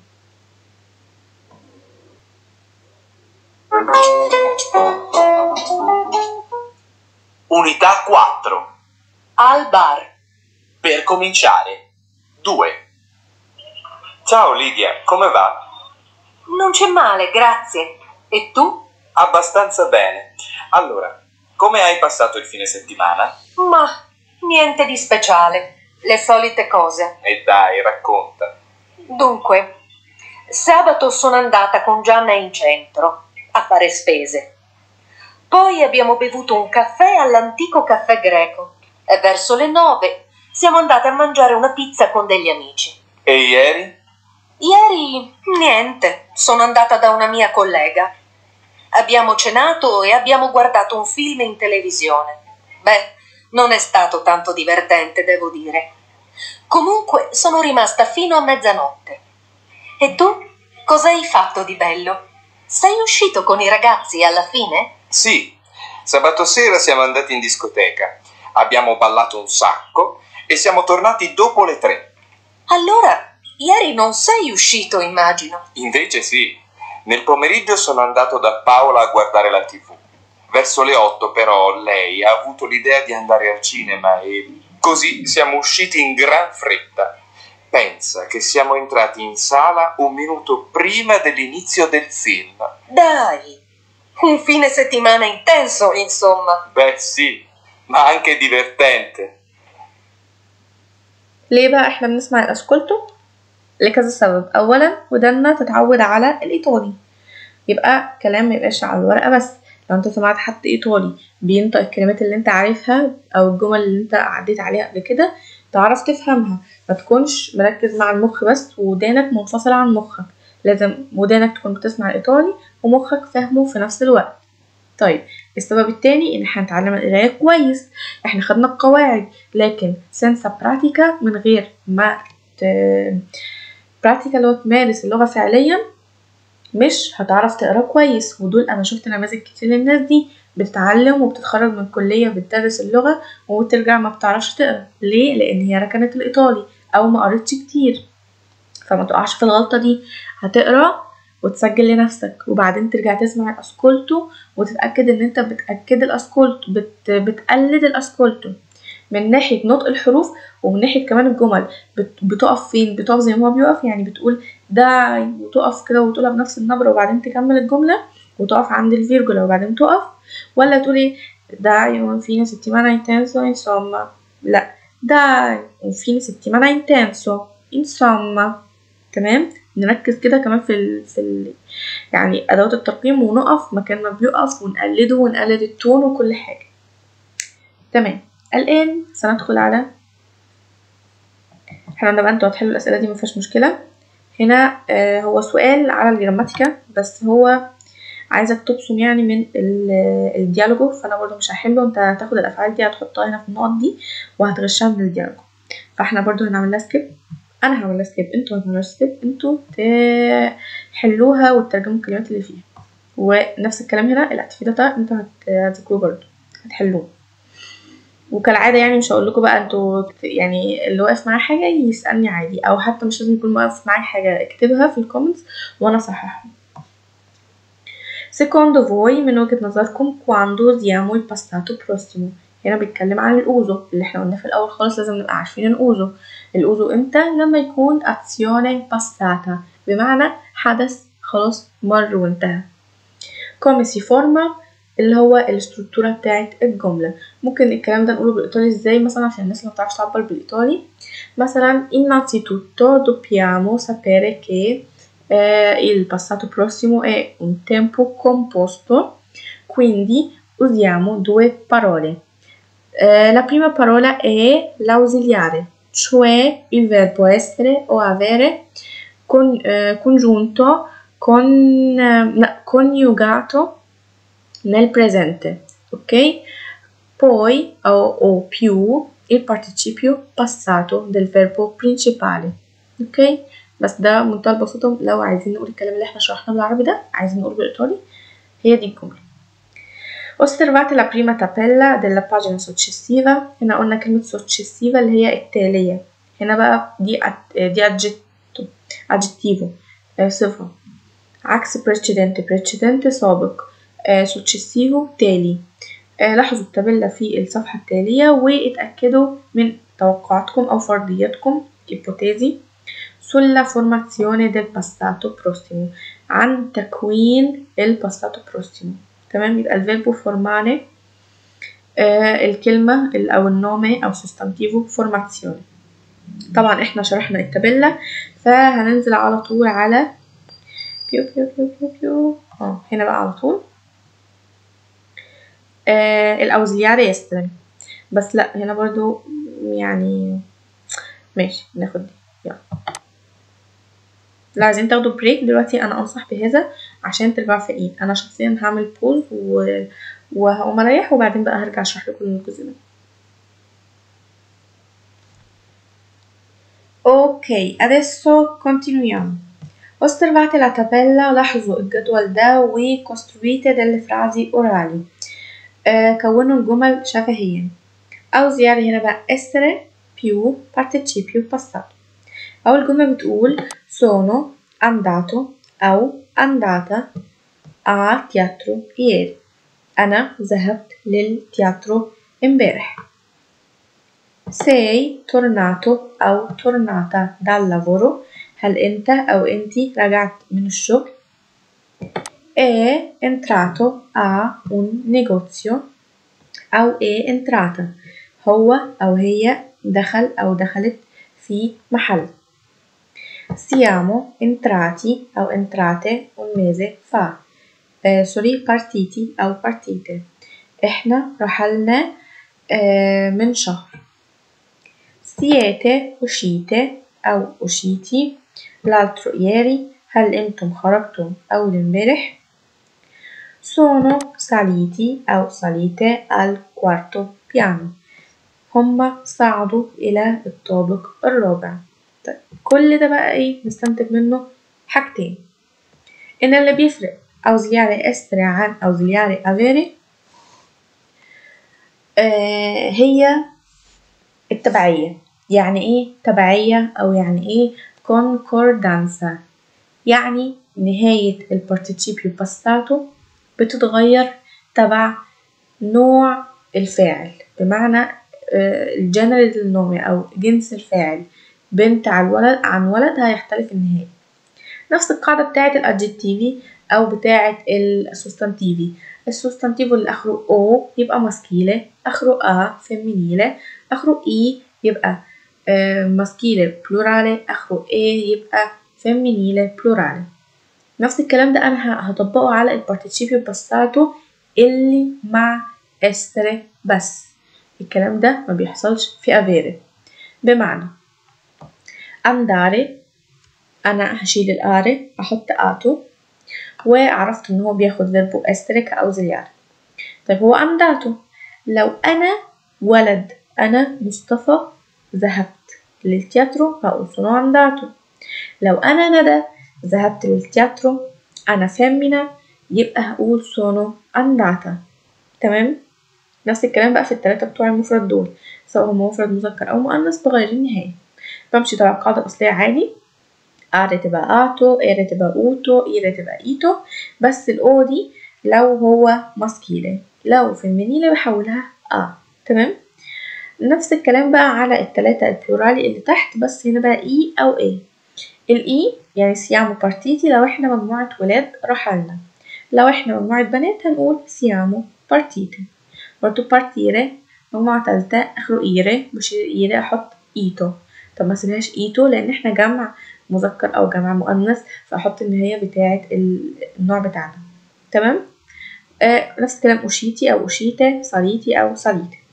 Unità 4. Al bar. Per cominciare. 2. Ciao Lidia, come va? Non c'è male, grazie. E tu? Abbastanza bene. Allora, come hai passato il fine settimana? Ma niente di speciale. Le solite cose. E dai, racconta. Dunque, sabato sono andata con Gianna in centro a fare spese. Poi abbiamo bevuto un caffè all'antico caffè greco e verso le nove siamo andate a mangiare una pizza con degli amici. E ieri? Ieri niente, sono andata da una mia collega. Abbiamo cenato e abbiamo guardato un film in televisione. Beh, non è stato tanto divertente, devo dire. Comunque sono rimasta fino a mezzanotte. E tu? Cosa hai fatto di bello? Sei uscito con i ragazzi alla fine? Sì, sabato sera siamo andati in discoteca, abbiamo ballato un sacco e siamo tornati dopo le tre. Allora, ieri non sei uscito, immagino. Invece sì, nel pomeriggio sono andato da Paola a guardare la tv. Verso le otto però lei ha avuto l'idea di andare al cinema e così siamo usciti in gran fretta. Pensa che siamo entrati in sala un minuto prima dell'inizio del film. Dai, un fine settimana intenso, insomma. Beh sì, ma anche divertente. ليه بقى احنا بنسمع الاسكولتو لكذا سبب اولا ودنا تتعود على الايطالي يبقى كلام ميبقاش على الورقه بس لو انت سمعت حد ايطالي بينطق الكلمات اللي انت عارفها او الجمل اللي انت عديت عليها قبل كده تعرف تفهمها ما تكونش مركز مع المخ بس ودانك منفصلة عن مخك لازم ودانك تكون بتسمع الايطالي ومخك فاهمه في نفس الوقت طيب السبب التاني ان احنا نتعلم القراية كويس احنا خدنا القواعد لكن سنسا براتيكا من غير ما ت... براتيكا اللي هو تمارس اللغة فعليا مش هتعرف تقرا كويس ودول انا شفت نماذج كتير للناس دي بتتعلم وبتتخرج من كلية بتدرس اللغة وترجع ما بتعرفش تقرا ليه لان هي ركنت الايطالي او ما قرتش كتير فما تقعش في الغلطة دي هتقرا وتسجل لنفسك وبعدين ترجع تسمع الاسكولتو وتتأكد ان انت بتأكد الاسكولتو بت... بتقلد الاسكولتو من ناحية نطق الحروف ومن ناحية كمان الجمل بت... بتقف فين بتقف زي ما هو بيقف يعني بتقول داي وتقف كده وتقولها بنفس النبرة وبعدين تكمل الجملة وتقف عند الفيرجولا وبعدين تقف ولا تقول ايه dai un fine settimana intenso insomma لا dai un fine settimana intenso insomma تمام نركز كده كمان في ال... في ال... يعني ادوات الترقيم ونقف مكان ما بيقف ونقلده ونقلد التون وكل حاجه تمام الان سندخل على احنا عندنا بقى انتوا هتحلوا الاسئله دي مفيهاش مشكله هنا آه هو سؤال على الجراماتيكا بس هو عايزك تبصم يعني من الديالوجو فانا برضو مش هحله انت هتاخد الافعال دي هتحطها هنا في النقط دي وهتغشها من الديالوجو فاحنا برضو هنعمل لها سكيب انا هعمل لها سكيب انتوا هتعملوا سكيب انتوا تحلوها وتترجموا الكلمات اللي فيها ونفس الكلام هنا الاكتيفيتا انتوا هتذاكروه برضو هتحلوه وكالعادة يعني مش هقول لكم بقى انتوا يعني اللي واقف معاه حاجة يسألني عادي او حتى مش لازم يكون واقف معايا حاجة اكتبها في الكومنتس وانا اصححها Secondo voi من وجهة نظركم quando usiamo il passato prossimo هنا بيتكلم عن الأوزو اللي احنا قلنا في الأول خالص لازم نبقى عارفين الأوزو الأوزو امتى لما يكون azione passata بمعنى حدث خلاص مر وانتهى come si forma اللي هو الاستركتورة بتاعت الجملة ممكن الكلام ده نقوله بالإيطالي ازاي مثلا عشان الناس اللي مبتعرفش تعبر بالإيطالي مثلا innanzitutto dobbiamo sapere che eh, il passato prossimo è un tempo composto quindi usiamo due parole eh, la prima parola è l'ausiliare cioè il verbo essere o avere con, eh, congiunto con, eh, no, coniugato nel presente, ok? Poi o, o più il participio passato del verbo principale اوكي بس ده منتهى البساطة لو عايزين نقول الكلام اللي احنا شرحناه بالعربي ده عايزين نقوله بالإيطالي هي دي الجملة Osservate la prima tabella della pagina successiva هنا قلنا كلمة successiva اللي هي التالية هنا بقى دي أت- دي adjecto adjetivo آه، صفة عكس precedente precedente سابق آه، successivo تالي آه، لاحظوا التابلة في الصفحة التالية واتأكدوا من توقعاتكم أو فرضياتكم ipotesi sulla formazione del passato prossimo عن تكوين ال passato prossimo تمام يبقى الفيربو formare آه الكلمة ال- أو النومي أو sostantivo formazione طبعا احنا شرحنا التابلة فهننزل على طول على بيو بيو بيو بيو بيو اه هنا بقى على طول آه الأوزلياري يستلم بس لا هنا برضو يعني ماشي ناخد دي يلا لو عايزين تاخدوا بريك دلوقتي انا انصح بهذا عشان ترجعوا فايقين انا شخصيا هعمل بوز و... وهقوم اريح وبعدين بقى هرجع اشرح لكم الجزء ده ok adesso continuiamo osservate la tabella لاحظوا الجدول ده وcostruite delle frasi orali آه كونوا الجمل شفهيا أو زيادة هنا بقى essere più participio passato أول جملة بتقول sono andato أو andata a teatro ieri أنا ذهبت للتياترو امبارح sei tornato أو tornata dal lavoro هل أنت أو أنتي رجعت من الشغل è entrato a un negozio أو è entrata هو أو هي دخل أو دخلت في محل siamo entrati أو entrate un mese fa eh, sorry partiti أو partite إحنا رحلنا eh, من شهر siete uscite أو usciti l'altro ieri هل أنتم خرجتم أول امبارح sono saliti أو salite al quarto piano هما صعدوا إلى الطابق الرابع طيب كل ده بقى إيه نستنتج منه حاجتين إن اللي بيفرق ausiliare essere عن ausiliare avere آه هي التبعية يعني إيه تبعية أو يعني إيه concordanza يعني نهاية البارتيسيبيو باساتو بتتغير تبع نوع الفاعل بمعنى الجنرال النومي أو جنس الفاعل بنت عن ولد عن ولد هيختلف النهاية نفس القاعدة بتاعة الأدجكتيفي أو بتاعة السوستانتيفي السوستانتيفو اللي آخره أو يبقى ماسكيلة آخره أ فيمينيلة آخره إي يبقى ماسكيلة بلورالي آخره إيه يبقى فيمينيلة بلورالي نفس الكلام ده أنا هطبقه على البارتيسيبيو باساتو اللي مع استري بس الكلام ده ما بيحصلش في افيري بمعنى andare انا هشيل الاري احط اتو وعرفت ان هو بياخد فيربو استري كاوزليار طيب هو انداتو لو انا ولد انا مصطفى ذهبت للتياترو هقول sono andato لو انا ندى ذهبت للتياترو انا فيمينا يبقى هقول sono andata تمام نفس الكلام بقى في التلاتة بتوع المفرد دول سواء هم مفرد مذكر أو مؤنث بغير النهاية بمشي تبع القاعدة الأصلية عادي ار تبقى اتو اير تبقى اوتو اير تبقى ايتو بس الاو دي لو هو ماسكيلة لو فيمينيلة بحولها ا تمام نفس الكلام بقى على التلاتة البلورالي اللي تحت بس هنا بقى اي او اي الاي يعني سيامو بارتيتي لو احنا مجموعة ولاد رحلنا لو احنا مجموعة بنات هنقول سيامو بارتيتي برضو بارتيري مجموعة تالتة آخره إيري بشيل إيري أحط إيتو طب ما سيبهاش إيتو لأن إحنا جمع مذكر أو جمع مؤنث فأحط النهاية بتاعة النوع بتاعنا تمام آه نفس الكلام أوشيتي أو أوشيتة صليتي أو صليتي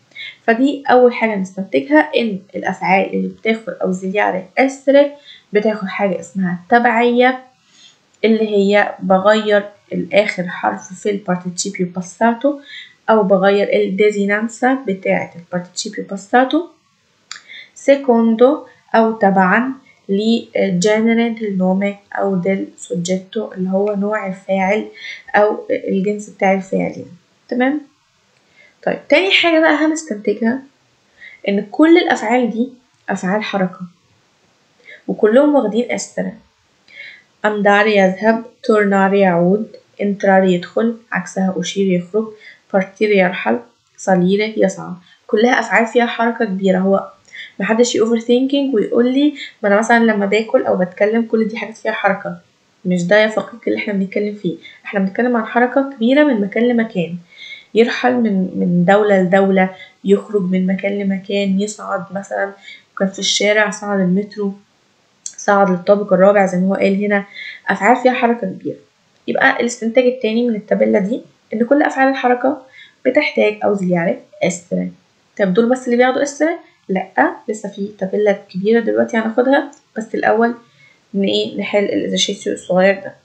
فدي أول حاجة نستنتجها إن الأفعال اللي بتاخد أوزيلياري إستري بتاخد حاجة اسمها تبعية اللي هي بغير الآخر حرف في البارتيشيبيو باساتو أو بغير الديزينانسا بتاعة البارتيشيبيو باساتو سيكوندو أو تبعا لجينيري del nome أو del soggetto اللي هو نوع الفاعل أو الجنس بتاع الفاعل يعني. تمام طيب تاني حاجة بقى هنستنتجها إن كل الأفعال دي أفعال حركة وكلهم واخدين استرا andare يذهب tornare يعود entrare يدخل عكسها أشير يخرج partire يرحل salire يصعد كلها أفعال فيها حركة كبيرة هو محدش يوفر ثينكينج ويقول لي ما انا مثلا لما باكل او بتكلم كل دي حاجات فيها حركه مش ده يا فقيق اللي احنا بنتكلم فيه احنا بنتكلم عن حركه كبيره من مكان لمكان يرحل من من دولة لدولة يخرج من مكان لمكان يصعد مثلا كان في الشارع صعد المترو صعد للطابق الرابع زي ما هو قال هنا أفعال فيها حركة كبيرة يبقى الاستنتاج التاني من التابلة دي إن كل أفعال الحركة بتحتاج أوزيلياري استرا طب دول بس اللي بياخدوا استرا لأ لسه في تابلة كبيرة دلوقتي هناخدها بس الأول إن إيه نحل الإزرشيسيو الصغير ده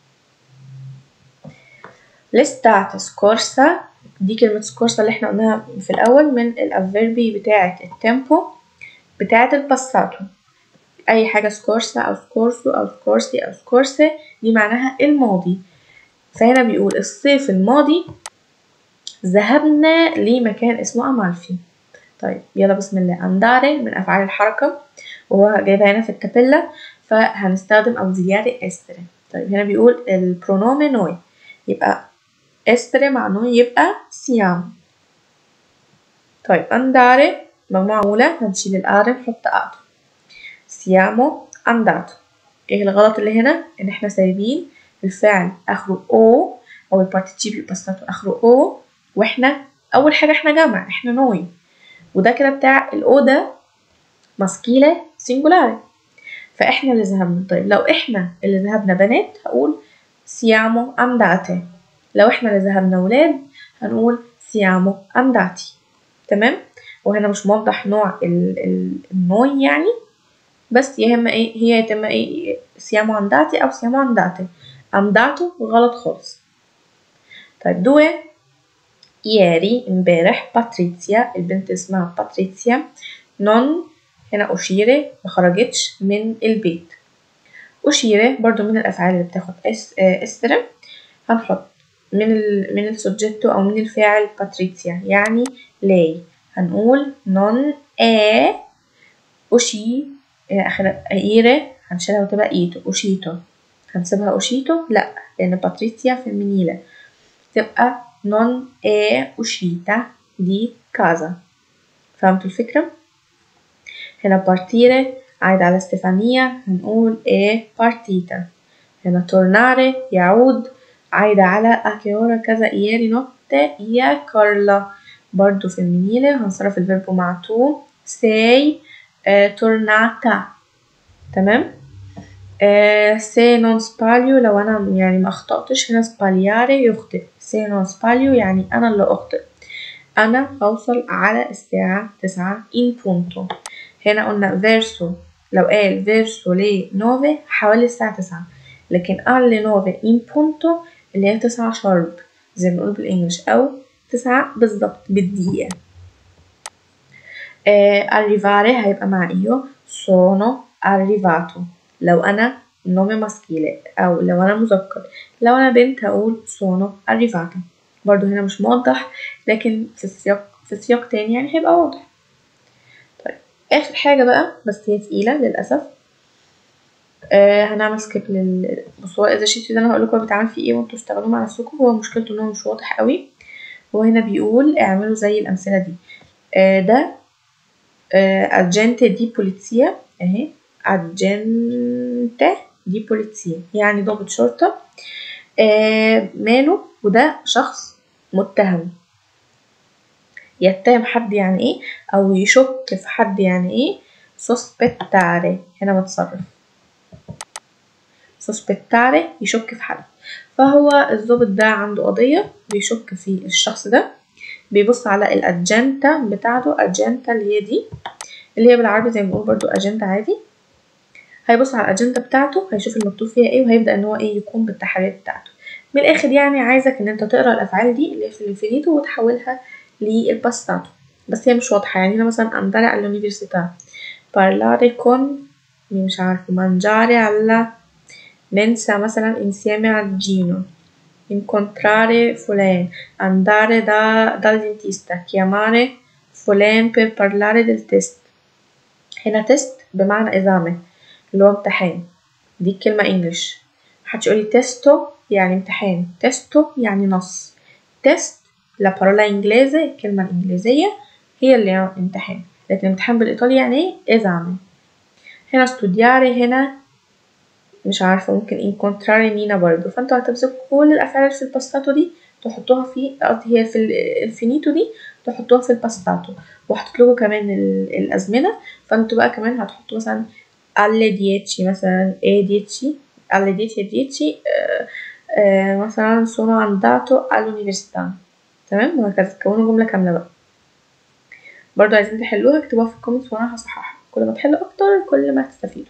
l'estate scorsa دي كلمة سكورسا اللي احنا قلناها في الأول من الأفيربي بتاعة التيمبو بتاعة الباساتو أي حاجة سكورسا أو سكورسو أو سكورسي أو سكورسي دي معناها الماضي فهنا بيقول الصيف الماضي ذهبنا لمكان اسمه أمالفي طيب يلا بسم الله أنداري من أفعال الحركة وهو جايبها هنا في الكابيلا فهنستخدم أوزيلياري استري طيب هنا بيقول البرونومي نوي يبقى استري مع نوي يبقى سيام طيب أنداري مجموعة أولى هنشيل الآر نحط آر سيامو أنداتو ايه الغلط اللي هنا ان احنا سايبين الفعل اخره او او البارتيشيبي باساتو اخره او واحنا اول حاجة احنا جمع احنا نوي وده كده بتاع الاو ده ماسكيلة سينجولاري فاحنا اللي ذهبنا طيب لو احنا اللي ذهبنا بنات هقول سيامو انداتي لو احنا اللي ذهبنا ولاد هنقول سيامو انداتي تمام وهنا مش موضح نوع ال ال النوي يعني بس يا اما ايه هي يا اما ايه سيامو انداتي او سيامو انداتي انداتو غلط خالص طيب دوي ieri امبارح باتريتسيا البنت اسمها باتريتسيا نون هنا أشيرة مخرجتش من البيت أشيرة برضو من الأفعال اللي بتاخد اس استرا هنحط من ال من السوجيتو أو من الفاعل باتريتسيا يعني لاي هنقول نون آ أشي آخر إيرة هنشيلها وتبقى إيتو أشيتو هنسيبها أشيتو لأ لأن باتريتسيا فيمينيلة تبقى non è uscita di casa فهمتوا الفكرة؟ هنا partire عايد على ستيفانيا هنقول è partita هنا tornare يعود عايد على a che ora casa ieri notte يا كارلا برضو femminile هنصرف الفيربو مع تو sei eh, tornata تمام؟ سي نون سباليو لو انا يعني ما اخطأتش هنا سبالياري يخطئ سي نون سباليو يعني انا اللي اخطئ انا هوصل على الساعة تسعة ان بونتو هنا قلنا فيرسو لو قال فيرسو لي نوفي حوالي الساعة تسعة لكن قال لي نوفي ان بونتو اللي هي تسعة شارب زي ما بنقول بالانجلش او تسعة بالظبط بالدقيقة arrivare هيبقى مع ايو sono arrivato لو أنا نومي ماسكيلة أو لو أنا مذكر لو أنا بنت هقول sono arrivata برضو هنا مش موضح لكن في السياق في سياق تاني يعني هيبقى واضح طيب آخر حاجة بقى بس هي تقيلة للأسف آه هنعمل سكيب لل بص هو إذا شيت ده أنا هقولكوا بيتعمل فيه إيه وانتوا اشتغلوا مع نفسكم هو مشكلته إن هو مش واضح قوي هو هنا بيقول اعملوا زي الأمثلة دي آه ده آه أجنت دي بوليتسيا أهي agente دي بوليتسيا يعني ضابط شرطة آه ماله وده شخص متهم يتهم حد يعني ايه او يشك في حد يعني ايه sospettare هنا متصرف sospettare يشك في حد فهو الضابط ده عنده قضية بيشك في الشخص ده بيبص على الاجنتا بتاعته اجنتا اللي هي دي اللي هي بالعربي زي ما بنقول برضو اجندا عادي هيبص على الاجندا بتاعته هيشوف المكتوب فيها ايه وهيبدا ان هو ايه يقوم بالتحريات بتاعته من الاخر يعني عايزك ان انت تقرا الافعال دي اللي هي في الانفينيتو وتحولها للباساتو بس هي مش واضحه يعني هنا مثلا andare all'università parlare con مش عارفه mangiare alla mensa مثلا insieme al Gino incontrare فلان andare da, dal dentista chiamare فلان per parlare del test هنا تيست بمعنى إزامة اللي هو امتحان دي الكلمة انجلش محدش يقولي تيستو يعني امتحان تيستو يعني نص تيست لا parola inglese الكلمة الإنجليزية هي اللي هي امتحان لكن الامتحان بالإيطالي يعني ايه إزامة هنا studiare هنا مش عارفة ممكن انكونتراري نينا برضو فانتوا هتمسكوا كل الأفعال في الباستاتو دي تحطوها في قصدي هي في الفينيتو دي تحطوها في الباستاتو وحطيت لكم كمان الأزمنة فانتوا بقى كمان هتحطوا مثلا alle dieci مثلا e dieci alle dieci e dieci آه آه مثلا sono andato all'università تمام وهكذا تكونوا جملة كاملة بقى برضو عايزين تحلوها اكتبوها في الكومنتس وانا هصححها كل ما تحلوا اكتر كل ما هتستفيدوا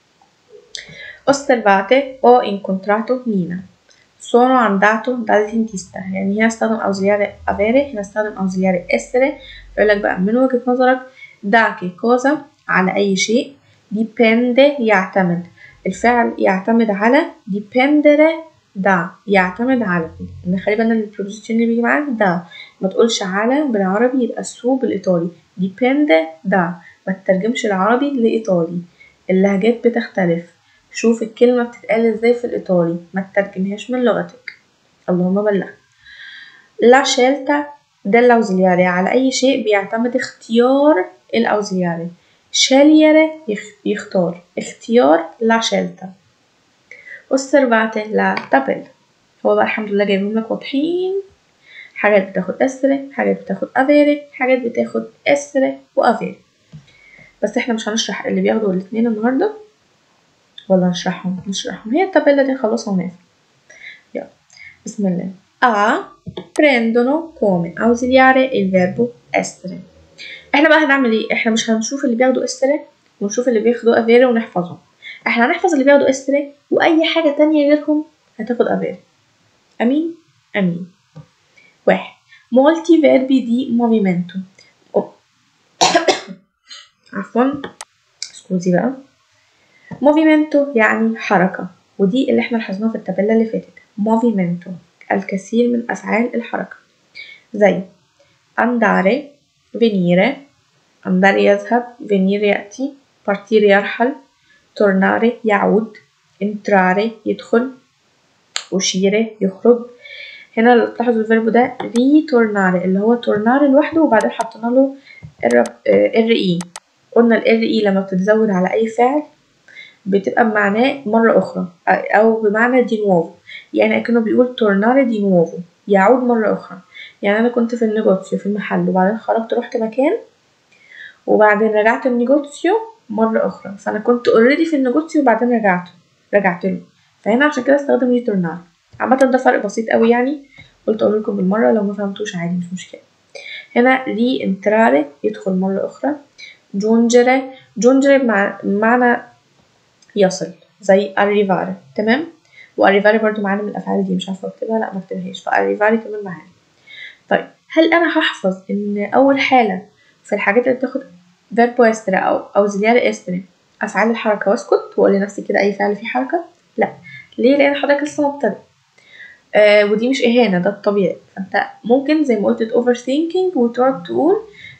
osservate ho incontrato Nina sono andato dal dentista يعني هنا استخدم auxiliare avere هنا استخدم auxiliare essere يقول لك بقى من وجهة نظرك da che cosa على أي شيء dipende يعتمد الفعل يعتمد على dipendere da يعتمد على نخلي بالنا من البروبوزيشن اللي بيجي معاك da ما تقولش على بالعربي يبقى سو بالإيطالي dipende da ما تترجمش العربي لإيطالي اللهجات بتختلف شوف الكلمة بتتقال ازاي في الإيطالي ما تترجمهاش من لغتك اللهم بلغ لا scelta dell'ausiliare على أي شيء بيعتمد اختيار الأوزيلياري scegliere يختار اختيار لا scelta osservate la tabella هو بقى الحمد لله جايبهم لك واضحين حاجات بتاخد اسره حاجات بتاخد افيري حاجات بتاخد اسره وافيري بس احنا مش هنشرح اللي بياخدوا الاتنين النهارده ولا نشرحهم نشرحهم هي التابيلا دي نخلصها ونقفل يلا بسم الله A prendono come ausiliare il verbo essere احنا بقى هنعمل ايه احنا مش هنشوف اللي بياخدوا essere ونشوف اللي بياخدوا افيري ونحفظهم احنا هنحفظ اللي بياخدوا essere واي حاجة تانية غيرهم هتاخد افيري امين امين واحد molti verbi di movimento عفوا سكوزي بقى موفيمنتو يعني حركة ودي اللي احنا لاحظناها في التابلة اللي فاتت موفيمنتو الكثير من أفعال الحركة زي andare venire andare يذهب venire يأتي partire يرحل tornare يعود entrare يدخل uscire يخرج هنا لو تلاحظوا الفيرب ده ritornare اللي هو tornare لوحده وبعدين حطينا له ار اي قلنا ال اي لما بتتزود على اي فعل بتبقى بمعناه مرة أخرى أو بمعنى دي نوفو يعني أكنه بيقول تورناري دي نوفو يعود مرة أخرى يعني أنا كنت في النيجوتسيو في المحل وبعدين خرجت رحت مكان وبعدين رجعت النيجوتسيو مرة أخرى فأنا كنت اوريدي في النيجوتسيو وبعدين رجعت رجعت له فهنا عشان كده استخدم ريتورنار عامة ده فرق بسيط قوي يعني قلت أقول لكم بالمرة لو ما فهمتوش عادي مش مشكلة هنا ري انتراري يدخل مرة أخرى جونجري جونجري بمعنى يصل زي arrivare تمام وarrivare برضو معانا من الافعال دي مش عارفه اكتبها لا ما اكتبهاش فarrivare كمان معانا طيب هل انا هحفظ ان اول حاله في الحاجات اللي بتاخد verbo essere او auxiliare essere افعال الحركه واسكت واقول لنفسي كده اي فعل فيه حركه لا ليه لان حضرتك لسه مبتدئ آه ودي مش اهانه ده الطبيعي فانت ممكن زي ما قلت اوفر ثينكينج وتقعد تقول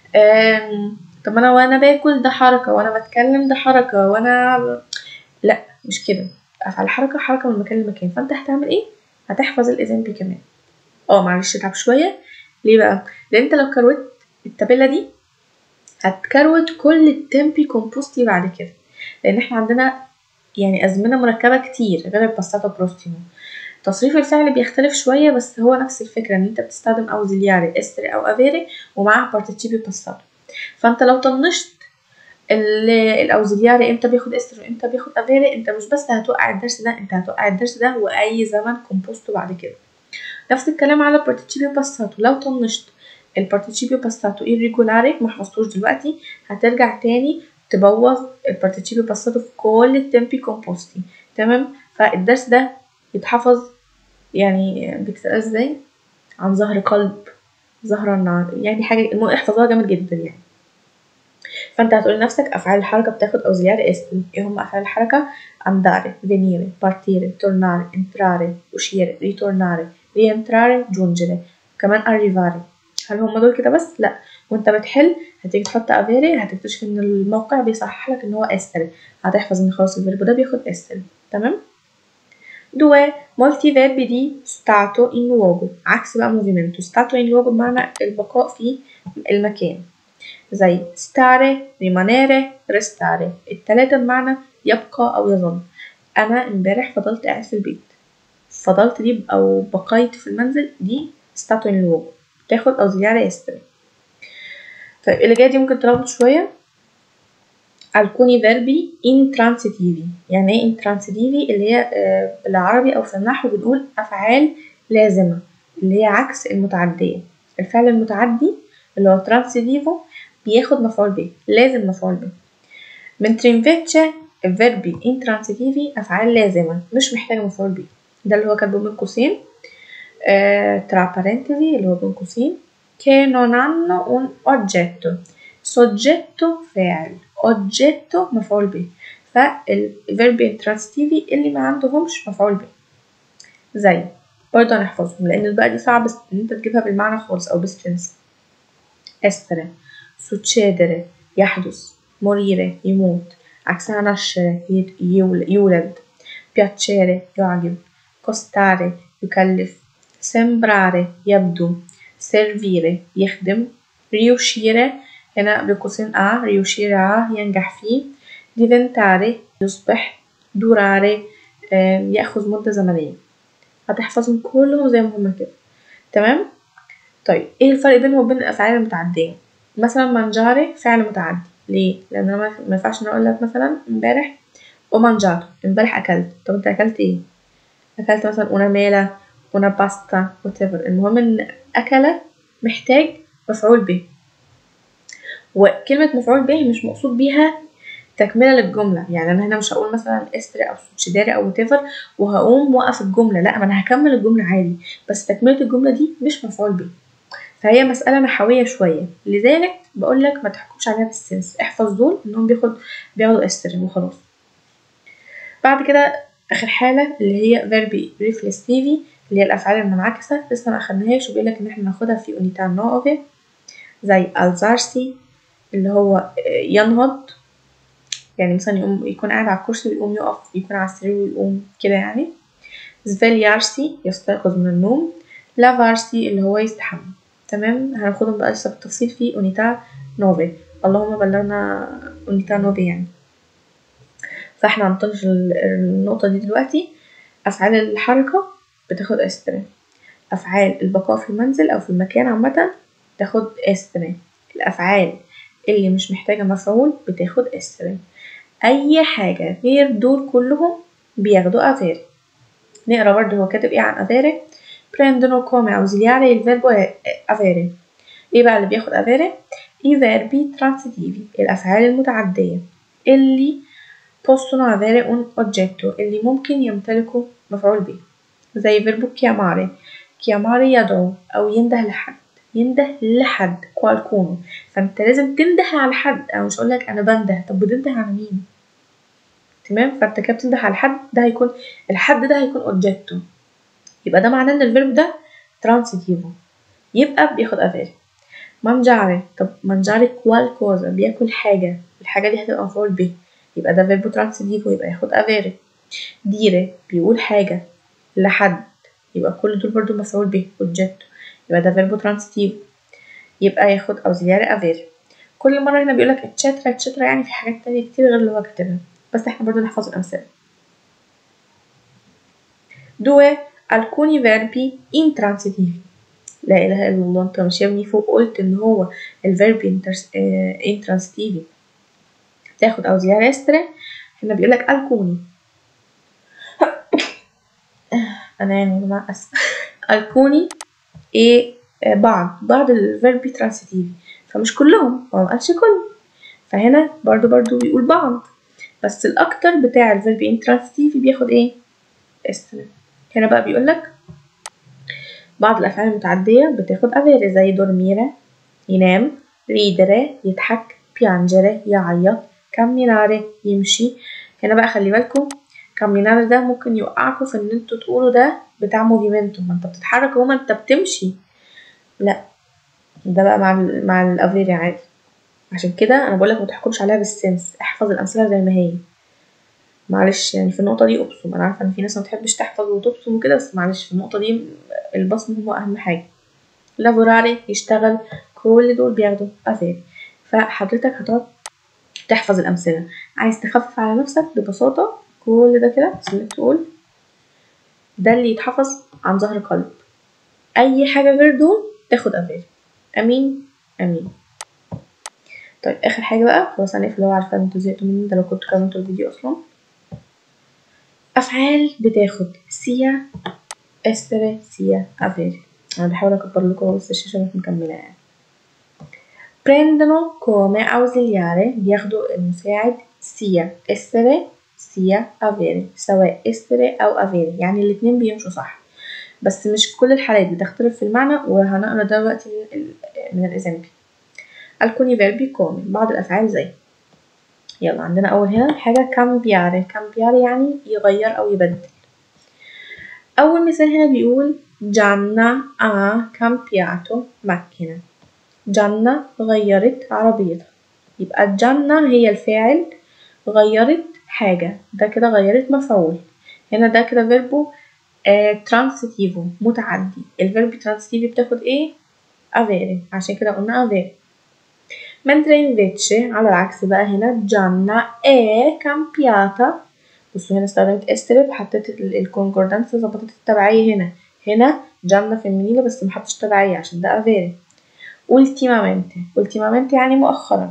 طب انا وانا باكل ده حركه وانا بتكلم ده حركه وانا لا مش كده افعل حركه حركه من مكان لمكان فانت هتعمل ايه هتحفظ الاكزامبل كمان اه معلش اتعب شويه ليه بقى لان انت لو كروت التابله دي هتكروت كل التمبي كومبوستي بعد كده لان احنا عندنا يعني ازمنه مركبه كتير غير الباساتا بروستيمو تصريف الفعل بيختلف شويه بس هو نفس الفكره ان انت بتستخدم اوزيلياري استري او افيري ومعاها بارتيتشيبي باساتو فانت لو طنشت الاوزيلياري امتى بياخد استر وامتى بياخد افيري انت مش بس هتوقع الدرس ده انت هتوقع الدرس ده واي زمن كومبوستو بعد كده نفس الكلام على بارتيتشيبي باساتو لو طنشت البارتيشيبيو باساتو irregolare ما حفظتوش دلوقتي هترجع تاني تبوظ البارتيشيبيو باساتو في كل التمبي كومبوستي تمام فالدرس ده يتحفظ يعني بيتسأل ازاي عن ظهر قلب ظهر النار يعني حاجة المهم احفظوها جامد جدا يعني فانت هتقول لنفسك افعال الحركة بتاخد اوزيليار اسم ايه هم افعال الحركة andare venire partire tornare entrare uscire ritornare rientrare giungere كمان arrivare هل هم دول كده بس لا وانت بتحل هتيجي تحط افيري هتكتشف ان الموقع بيصحح لك ان هو استر هتحفظ ان خلاص الفيرب ده بياخد استر تمام due molti verbi di stato in luogo عكس بقى movimento stato in luogo بمعنى البقاء في المكان زي stare rimanere restare التلاتة بمعنى يبقى أو يظل أنا امبارح فضلت قاعد في البيت فضلت دي أو بقيت في المنزل دي stato in luogo تاخد أوزيلياري استري طيب اللي جاية دي ممكن تلخبط شوية alcuni verbi intransitivi يعني ايه intransitivi اللي هي آه، بالعربي او في النحو بنقول افعال لازمة اللي هي عكس المتعدية الفعل المتعدي اللي هو transitivo بياخد مفعول به لازم مفعول به mentre invece verbi intransitivi افعال لازمة مش محتاجة مفعول به ده اللي هو كاتبه بين قوسين آه، tra parentesi اللي هو بين قوسين che non hanno un oggetto soggetto فاعل oggetto مفعول به فالفيرب intransitive اللي ما عندهمش مفعول به زي برضه هنحفظهم لان بقى دي صعب ان انت تجيبها بالمعنى خالص او بالسنس essere succedere يحدث morire يموت عكسها nascere يت- يول- يولد piacere يعجب costare يكلف sembrare يبدو servire يخدم riuscire هنا بقوسين a riuscire a ينجح فيه diventare يصبح durare آه، يأخذ مدة زمنية هتحفظهم كلهم زي ما هما كده تمام طيب ايه الفرق بينهم وبين الافعال المتعديه مثلا مانجاري فعل متعدي ليه لان انا ما ما ينفعش إني اقول لك مثلا امبارح او مانجاتو امبارح اكلت طب انت اكلت ايه اكلت مثلا una ميلا una باستا whatever المهم ان اكل محتاج مفعول به وكلمة مفعول به مش مقصود بيها تكملة للجملة يعني أنا هنا مش هقول مثلا استري أو سوتشيداري أو whatever وهقوم وقف الجملة لا ما أنا هكمل الجملة عادي بس تكملة الجملة دي مش مفعول به فهي مسألة نحوية شوية لذلك بقول لك ما تحكمش عليها بالسنس احفظ دول انهم بياخد بياخدوا استر وخلاص بعد كده اخر حالة اللي هي فيربي ريفلكسيفي اللي هي الافعال المنعكسة لسه ما اخدناهاش وبيقول لك ان احنا ناخدها في اونيتا نوفي زي الزارسي اللي هو ينهض يعني مثلا يقوم يكون قاعد على الكرسي ويقوم يقف يكون على السرير ويقوم كده يعني زفيليارسي يستيقظ من النوم لافارسي اللي هو يستحمى تمام هناخدهم بقى لسه بالتفصيل في اونيتا نوفي اللهم بلغنا اونيتا نوفي يعني فاحنا هنطنش النقطة دي دلوقتي أفعال الحركة بتاخد استرين أفعال البقاء في المنزل أو في المكان عامة بتاخد استرين الأفعال اللي مش محتاجة مفعول بتاخد استرين أي حاجة غير دول كلهم بياخدوا أفيري نقرا برضه هو كاتب ايه عن أفيري prendono come ausiliare il verbo avere ايه بقى اللي بياخد avere i verbi transitivi الأفعال المتعدية اللي possono avere un oggetto اللي ممكن يمتلكوا مفعول به زي فيربو chiamare chiamare يدعو أو ينده لحد ينده لحد qualcuno فانت لازم تنده على حد أنا مش هقولك أنا بنده طب بتنده على مين تمام فانت كده بتنده على حد ده هيكون الحد ده هيكون oggetto يبقى ده معناه ان الفيرب ده ترانسيتيفو يبقى بياخد افيري مانجاري طب مانجاري كوال كوزا بياكل حاجة الحاجة دي هتبقى مفعول به يبقى ده فيربو ترانسيتيفو يبقى ياخد افيري ديري بيقول حاجة لحد يبقى كل دول برضو مفعول به اوجيتو يبقى ده فيربو ترانسيتيفو يبقى ياخد اوزيلياري افيري كل مرة هنا بيقولك اتشاترا اتشاترا يعني في حاجات تانية كتير غير اللي هو كاتبها بس احنا برضو نحفظ الأمثلة due alcuni verbi intransitivi لا إله إلا الله أنت مش يا ابني فوق قلت إن هو الفيرب intransitive تاخد أوزيار استرا هنا بيقولك alcuni أنا يعني يا جماعة أسفة alcuni e آه، بعض بعض الفيربي ترانسيتيفي فمش كلهم هو مقالش كل فهنا برضو برضو بيقول بعض بس الأكتر بتاع الفيربي انترانسيتيفي بياخد ايه؟ استنى هنا بقى بيقولك بعض الأفعال المتعدية بتاخد أفيري زي دورميرة ينام ريدرة يضحك بيانجرة يعيط كاميناري يمشي هنا بقى خلي بالكم كاميناري ده ممكن يوقعكم في ان انتوا تقولوا ده بتاع موفيمنتو ما انت بتتحرك وما انت بتمشي لا ده بقى مع ال مع الافيري عادي عشان كده انا بقولك ما تحكمش عليها بالسنس احفظ الامثله زي ما هي معلش يعني في النقطه دي ابصم انا عارفه ان في ناس ما بتحبش تحفظ وتبصم وكده بس معلش في النقطه دي البصم هو اهم حاجه لافوراري يشتغل كل دول بياخدوا افيري فحضرتك هتقعد تحفظ الامثله عايز تخفف على نفسك ببساطه كل ده كده بس انك تقول ده اللي يتحفظ عن ظهر قلب اي حاجه غير دول تاخد افيري امين امين طيب اخر حاجه بقى خلاص هنقفل لو عارفه انتوا زهقتوا مني ده لو كنت كملتوا الفيديو اصلا افعال بتاخد سيا استري سيا افيري انا بحاول اكبر لكم بس الشاشه مش مكمله يعني prendono come ausiliare بياخدوا المساعد sia essere sia avere سواء essere أو avere يعني الاتنين بيمشوا صح بس مش في كل الحالات بتختلف في المعنى وهنقرا دلوقتي من, من الإزامبي alcuni verbi come بعض الأفعال زي يلا عندنا أول هنا حاجة cambiare cambiare يعني يغير أو يبدل أول مثال هنا بيقول جانا ha cambiato macchina جنة غيرت عربيتها يبقى جنة هي الفاعل غيرت حاجة ده كده غيرت مفعول هنا ده كده فيربو آه ترانسيتيفو متعدي الفيرب ترانسيتيفي بتاخد ايه avere عشان كده قلنا avere mentre invece على العكس بقى هنا جانا è cambiata بصوا هنا استخدمت استرب حطيت الكونكوردانس ظبطت التبعية هنا هنا جانا فيمينيلة بس محطش تبعية عشان ده avere ultimamente ultimamente يعني مؤخرا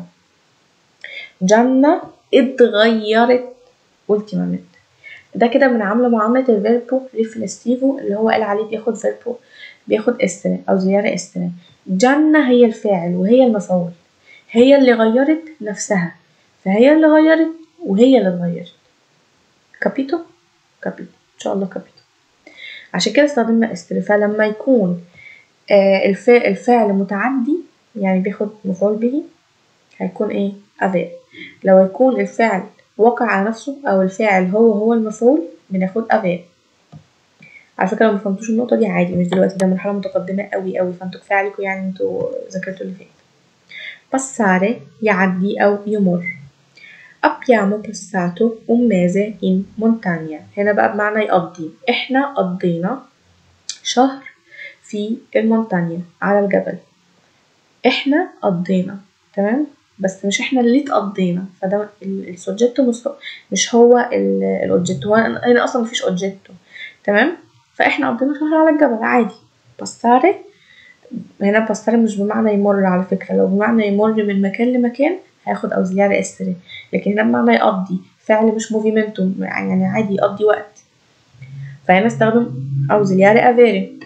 جنة اتغيرت ultimamente ده كده بنعامله معاملة الفيربو ريفلستيفو اللي هو قال عليه بياخد فيربو بياخد استنى أو زيادة استنى جنة هي الفاعل وهي المفعول هي اللي غيرت نفسها فهي اللي غيرت وهي اللي اتغيرت كابيتو كابيتو إن شاء الله كابيتو عشان كده استخدمنا استر فلما يكون آه الفعل متعدي يعني بياخد مفعول به هيكون ايه افير لو يكون الفعل وقع على نفسه او الفاعل هو هو المفعول بناخد افير على فكره لو مفهمتوش النقطه دي عادي مش دلوقتي ده مرحله متقدمه قوي قوي فانتوا كفايه عليكم يعني انتوا ذاكرتوا اللي فات passare يعدي او يمر abbiamo passato un mese in montagna هنا بقى بمعنى يقضي احنا قضينا شهر في المونتانيا على الجبل احنا قضينا تمام بس مش احنا اللي اتقضينا فده السوجيتو مش هو مش هو الاوبجيكتو هو هنا اصلا مفيش اوبجيكتو تمام فاحنا قضينا شهر على الجبل عادي باساري هنا باساري مش بمعنى يمر على فكرة لو بمعنى يمر من مكان لمكان هياخد اوزيلاري استري لكن هنا بمعنى يقضي فعل مش موفيمنتو يعني عادي يقضي وقت فهنا استخدم اوزيلاري افيري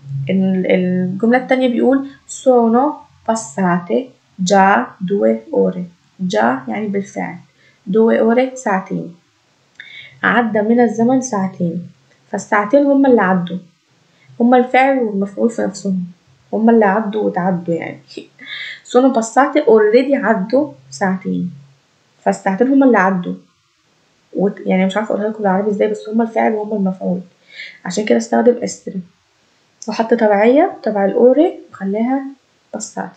الجملة التانية بيقول sono passate già due ore già يعني بالفعل due ore ساعتين عدى من الزمن ساعتين فالساعتين هما اللي عدوا هما الفعل والمفعول في نفسهم هما اللي عدوا وتعدوا يعني sono passate already عدوا ساعتين فالساعتين هما اللي عدوا يعني مش عارفة اقولها لكم بالعربي ازاي بس هما الفاعل وهما المفعول عشان كده استخدم استري وحط تبعية تبع الأوري وخلاها بساتي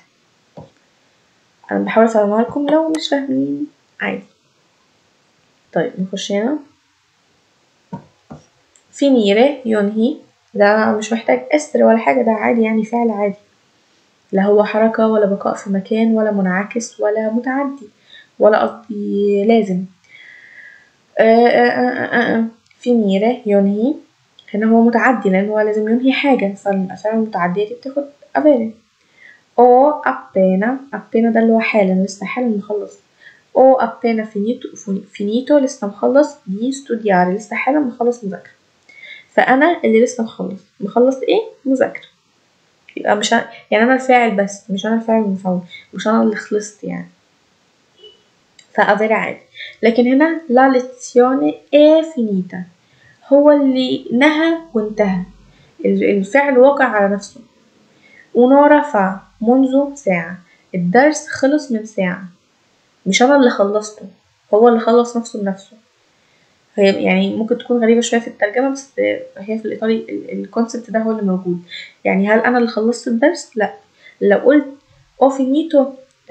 أنا بحاول أفهمها لكم لو مش فاهمين عادي طيب نخش هنا فينيري ينهي ده مش محتاج استر ولا حاجة ده عادي يعني فعل عادي لا هو حركة ولا بقاء في مكان ولا منعكس ولا متعدي ولا قصدي لازم فينيري ينهي هنا هو متعدي لأن هو لازم ينهي حاجة فالأفعال المتعدية دي بتاخد avere o appena appena ده اللي هو حالا لسه حالا مخلص o appena finito finito لسه مخلص دي studiare لسه حالا مخلص مذاكرة فأنا اللي لسه مخلص مخلص ايه مذاكرة يبقى مش أنا يعني انا الفاعل بس مش انا الفاعل المفعول مش انا اللي خلصت يعني فافيري عادي لكن هنا لا lezione è finita هو اللي نهى وانتهى الفعل واقع على نفسه un'ora fa منذ ساعة الدرس خلص من ساعة مش أنا اللي خلصته هو اللي خلص نفسه بنفسه هي يعني ممكن تكون غريبة شوية في الترجمة بس هي في الإيطالي الكونسبت ده هو اللي موجود يعني هل أنا اللي خلصت الدرس؟ لأ لو قلت أو فينيتو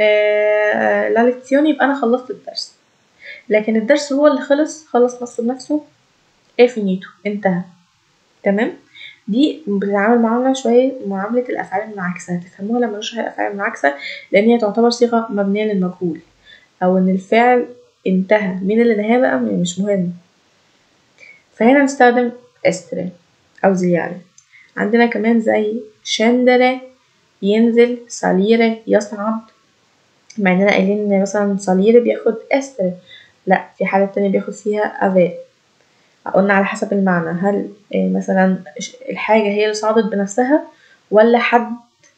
لا ليكسيون يبقى أنا خلصت الدرس لكن الدرس هو اللي خلص خلص نفسه بنفسه ايه فينيتو انتهى تمام دي بتتعامل معاملة شوية معاملة الأفعال المنعكسة هتفهموها لما نشرح الأفعال المنعكسة لأن هي تعتبر صيغة مبنية للمجهول أو إن الفعل انتهى مين اللي نهاه بقى مش مهم فهنا نستخدم استري أو زيارة عندنا كمان زي شندرة ينزل صاليرة يصعد مع إننا قايلين إن مثلا صاليرة بياخد استري لأ في حالة تانية بياخد فيها أفاء قلنا على حسب المعنى هل مثلا الحاجة هي اللي صعدت بنفسها ولا حد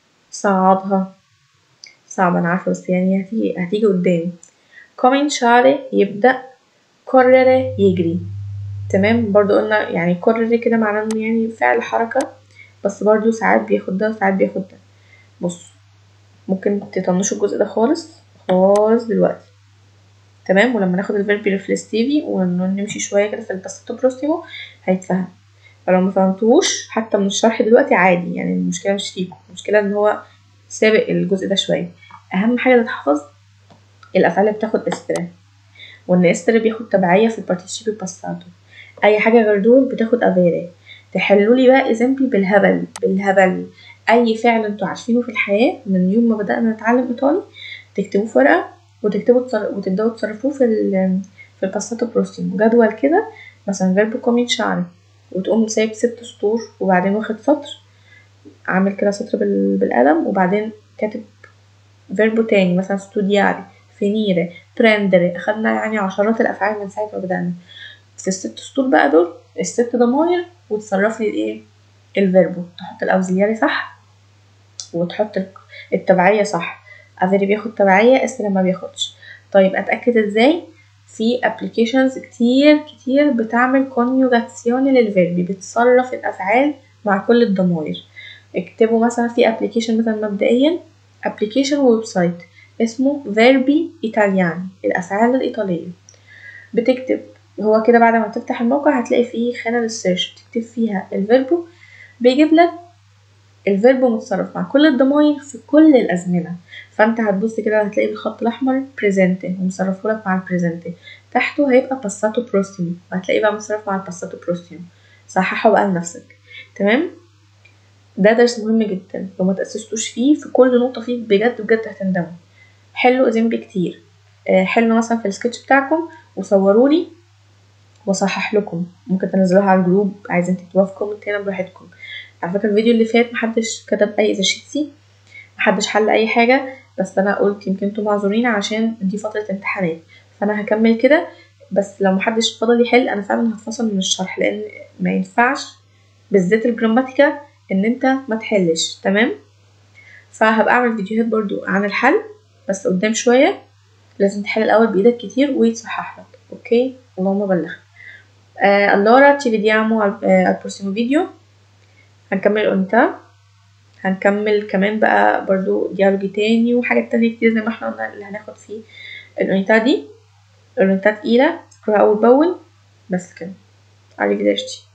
صعدها صعب أنا عارفة بس يعني هتيجي هتيجي قدام cominciare يبدأ correre يجري تمام برضو قلنا يعني correre كده معناه انه يعني فعل حركة بس برضو ساعات بياخد ده وساعات بياخد ده بص ممكن تطنشوا الجزء ده خالص خالص دلوقتي تمام ولما ناخد الفيرب ريفلستيفي ونمشي شويه كده في الباساتو بروستيمو هيتفهم فلو ما فهمتوش حتى من الشرح دلوقتي عادي يعني المشكله مش فيكم المشكله ان هو سابق الجزء ده شويه اهم حاجه تتحفظ الافعال اللي بتاخد استرا وان استرا بياخد تبعيه في البارتيسيبي باساتو اي حاجه غير دول بتاخد افيري تحلوا لي بقى اكزامبل بالهبل بالهبل اي فعل انتوا عارفينه في الحياه من يوم ما بدانا نتعلم ايطالي تكتبوه في ورقه وتكتبوا وتبداوا تصرفوه في ال في الباساتو بروستيمو جدول كده مثلا فيرب كومينشاري وتقوم سايب ست سطور وبعدين واخد سطر عامل كده سطر بالقلم وبعدين كاتب فيربو تاني مثلا ستودياري فينيري بريندري اخدنا يعني عشرات الافعال من ساعه ما بدانا في الست سطور بقى دول الست ضماير وتصرف لي الايه الفيربو تحط الاوزيلياري صح وتحط التبعيه صح افيري بياخد تبعيه استرا ما بياخدش طيب اتاكد ازاي في ابلكيشنز كتير كتير بتعمل كونيوجاتسيون للفيرب بتصرف الافعال مع كل الضمائر اكتبوا مثلا في ابلكيشن مثلا مبدئيا ابلكيشن ويب سايت اسمه فيربي ايطالياني الافعال الايطاليه بتكتب هو كده بعد ما تفتح الموقع هتلاقي فيه خانه للسيرش تكتب فيها الفيربو بيجيب لك الفيربو متصرف مع كل الضمائر في كل الازمنه فانت هتبص كده هتلاقي بالخط الاحمر بريزنتي ومصرفه لك مع البريزنتي تحته هيبقى باساتو بروستيمو وهتلاقيه بقى مصرف مع الباساتو بروستيمو صححه بقى لنفسك تمام ده درس مهم جدا لو ما تأسستوش فيه في كل نقطة فيه بجد بجد هتندموا حلوا اذنبي كتير حلوا مثلا في السكتش بتاعكم وصورولي واصحح لكم ممكن تنزلوها على الجروب عايزين تكتبوها في كومنت هنا براحتكم على فكرة الفيديو اللي فات محدش كتب اي اكزرشيتسي محدش حل اي حاجة بس انا قلت يمكن انتوا معذورين عشان دي فترة امتحانات فانا هكمل كده بس لو محدش فضل يحل انا فعلا هتفصل من الشرح لان ما ينفعش بالذات الجراماتيكا ان انت ما تحلش تمام فهبقى اعمل فيديوهات برضو عن الحل بس قدام شوية لازم تحل الاول بايدك كتير ويتصحح لك اوكي اللهم بلغ آه allora ci vediamo al, eh, al prossimo video هنكمل اونتا هنكمل كمان بقى برضو ديالوجي تاني وحاجات تانية كتير زي ما احنا قلنا اللي هناخد فيه الأونيتا دي الأونيتا تقيلة اقراها أول بأول بس كده arrivederci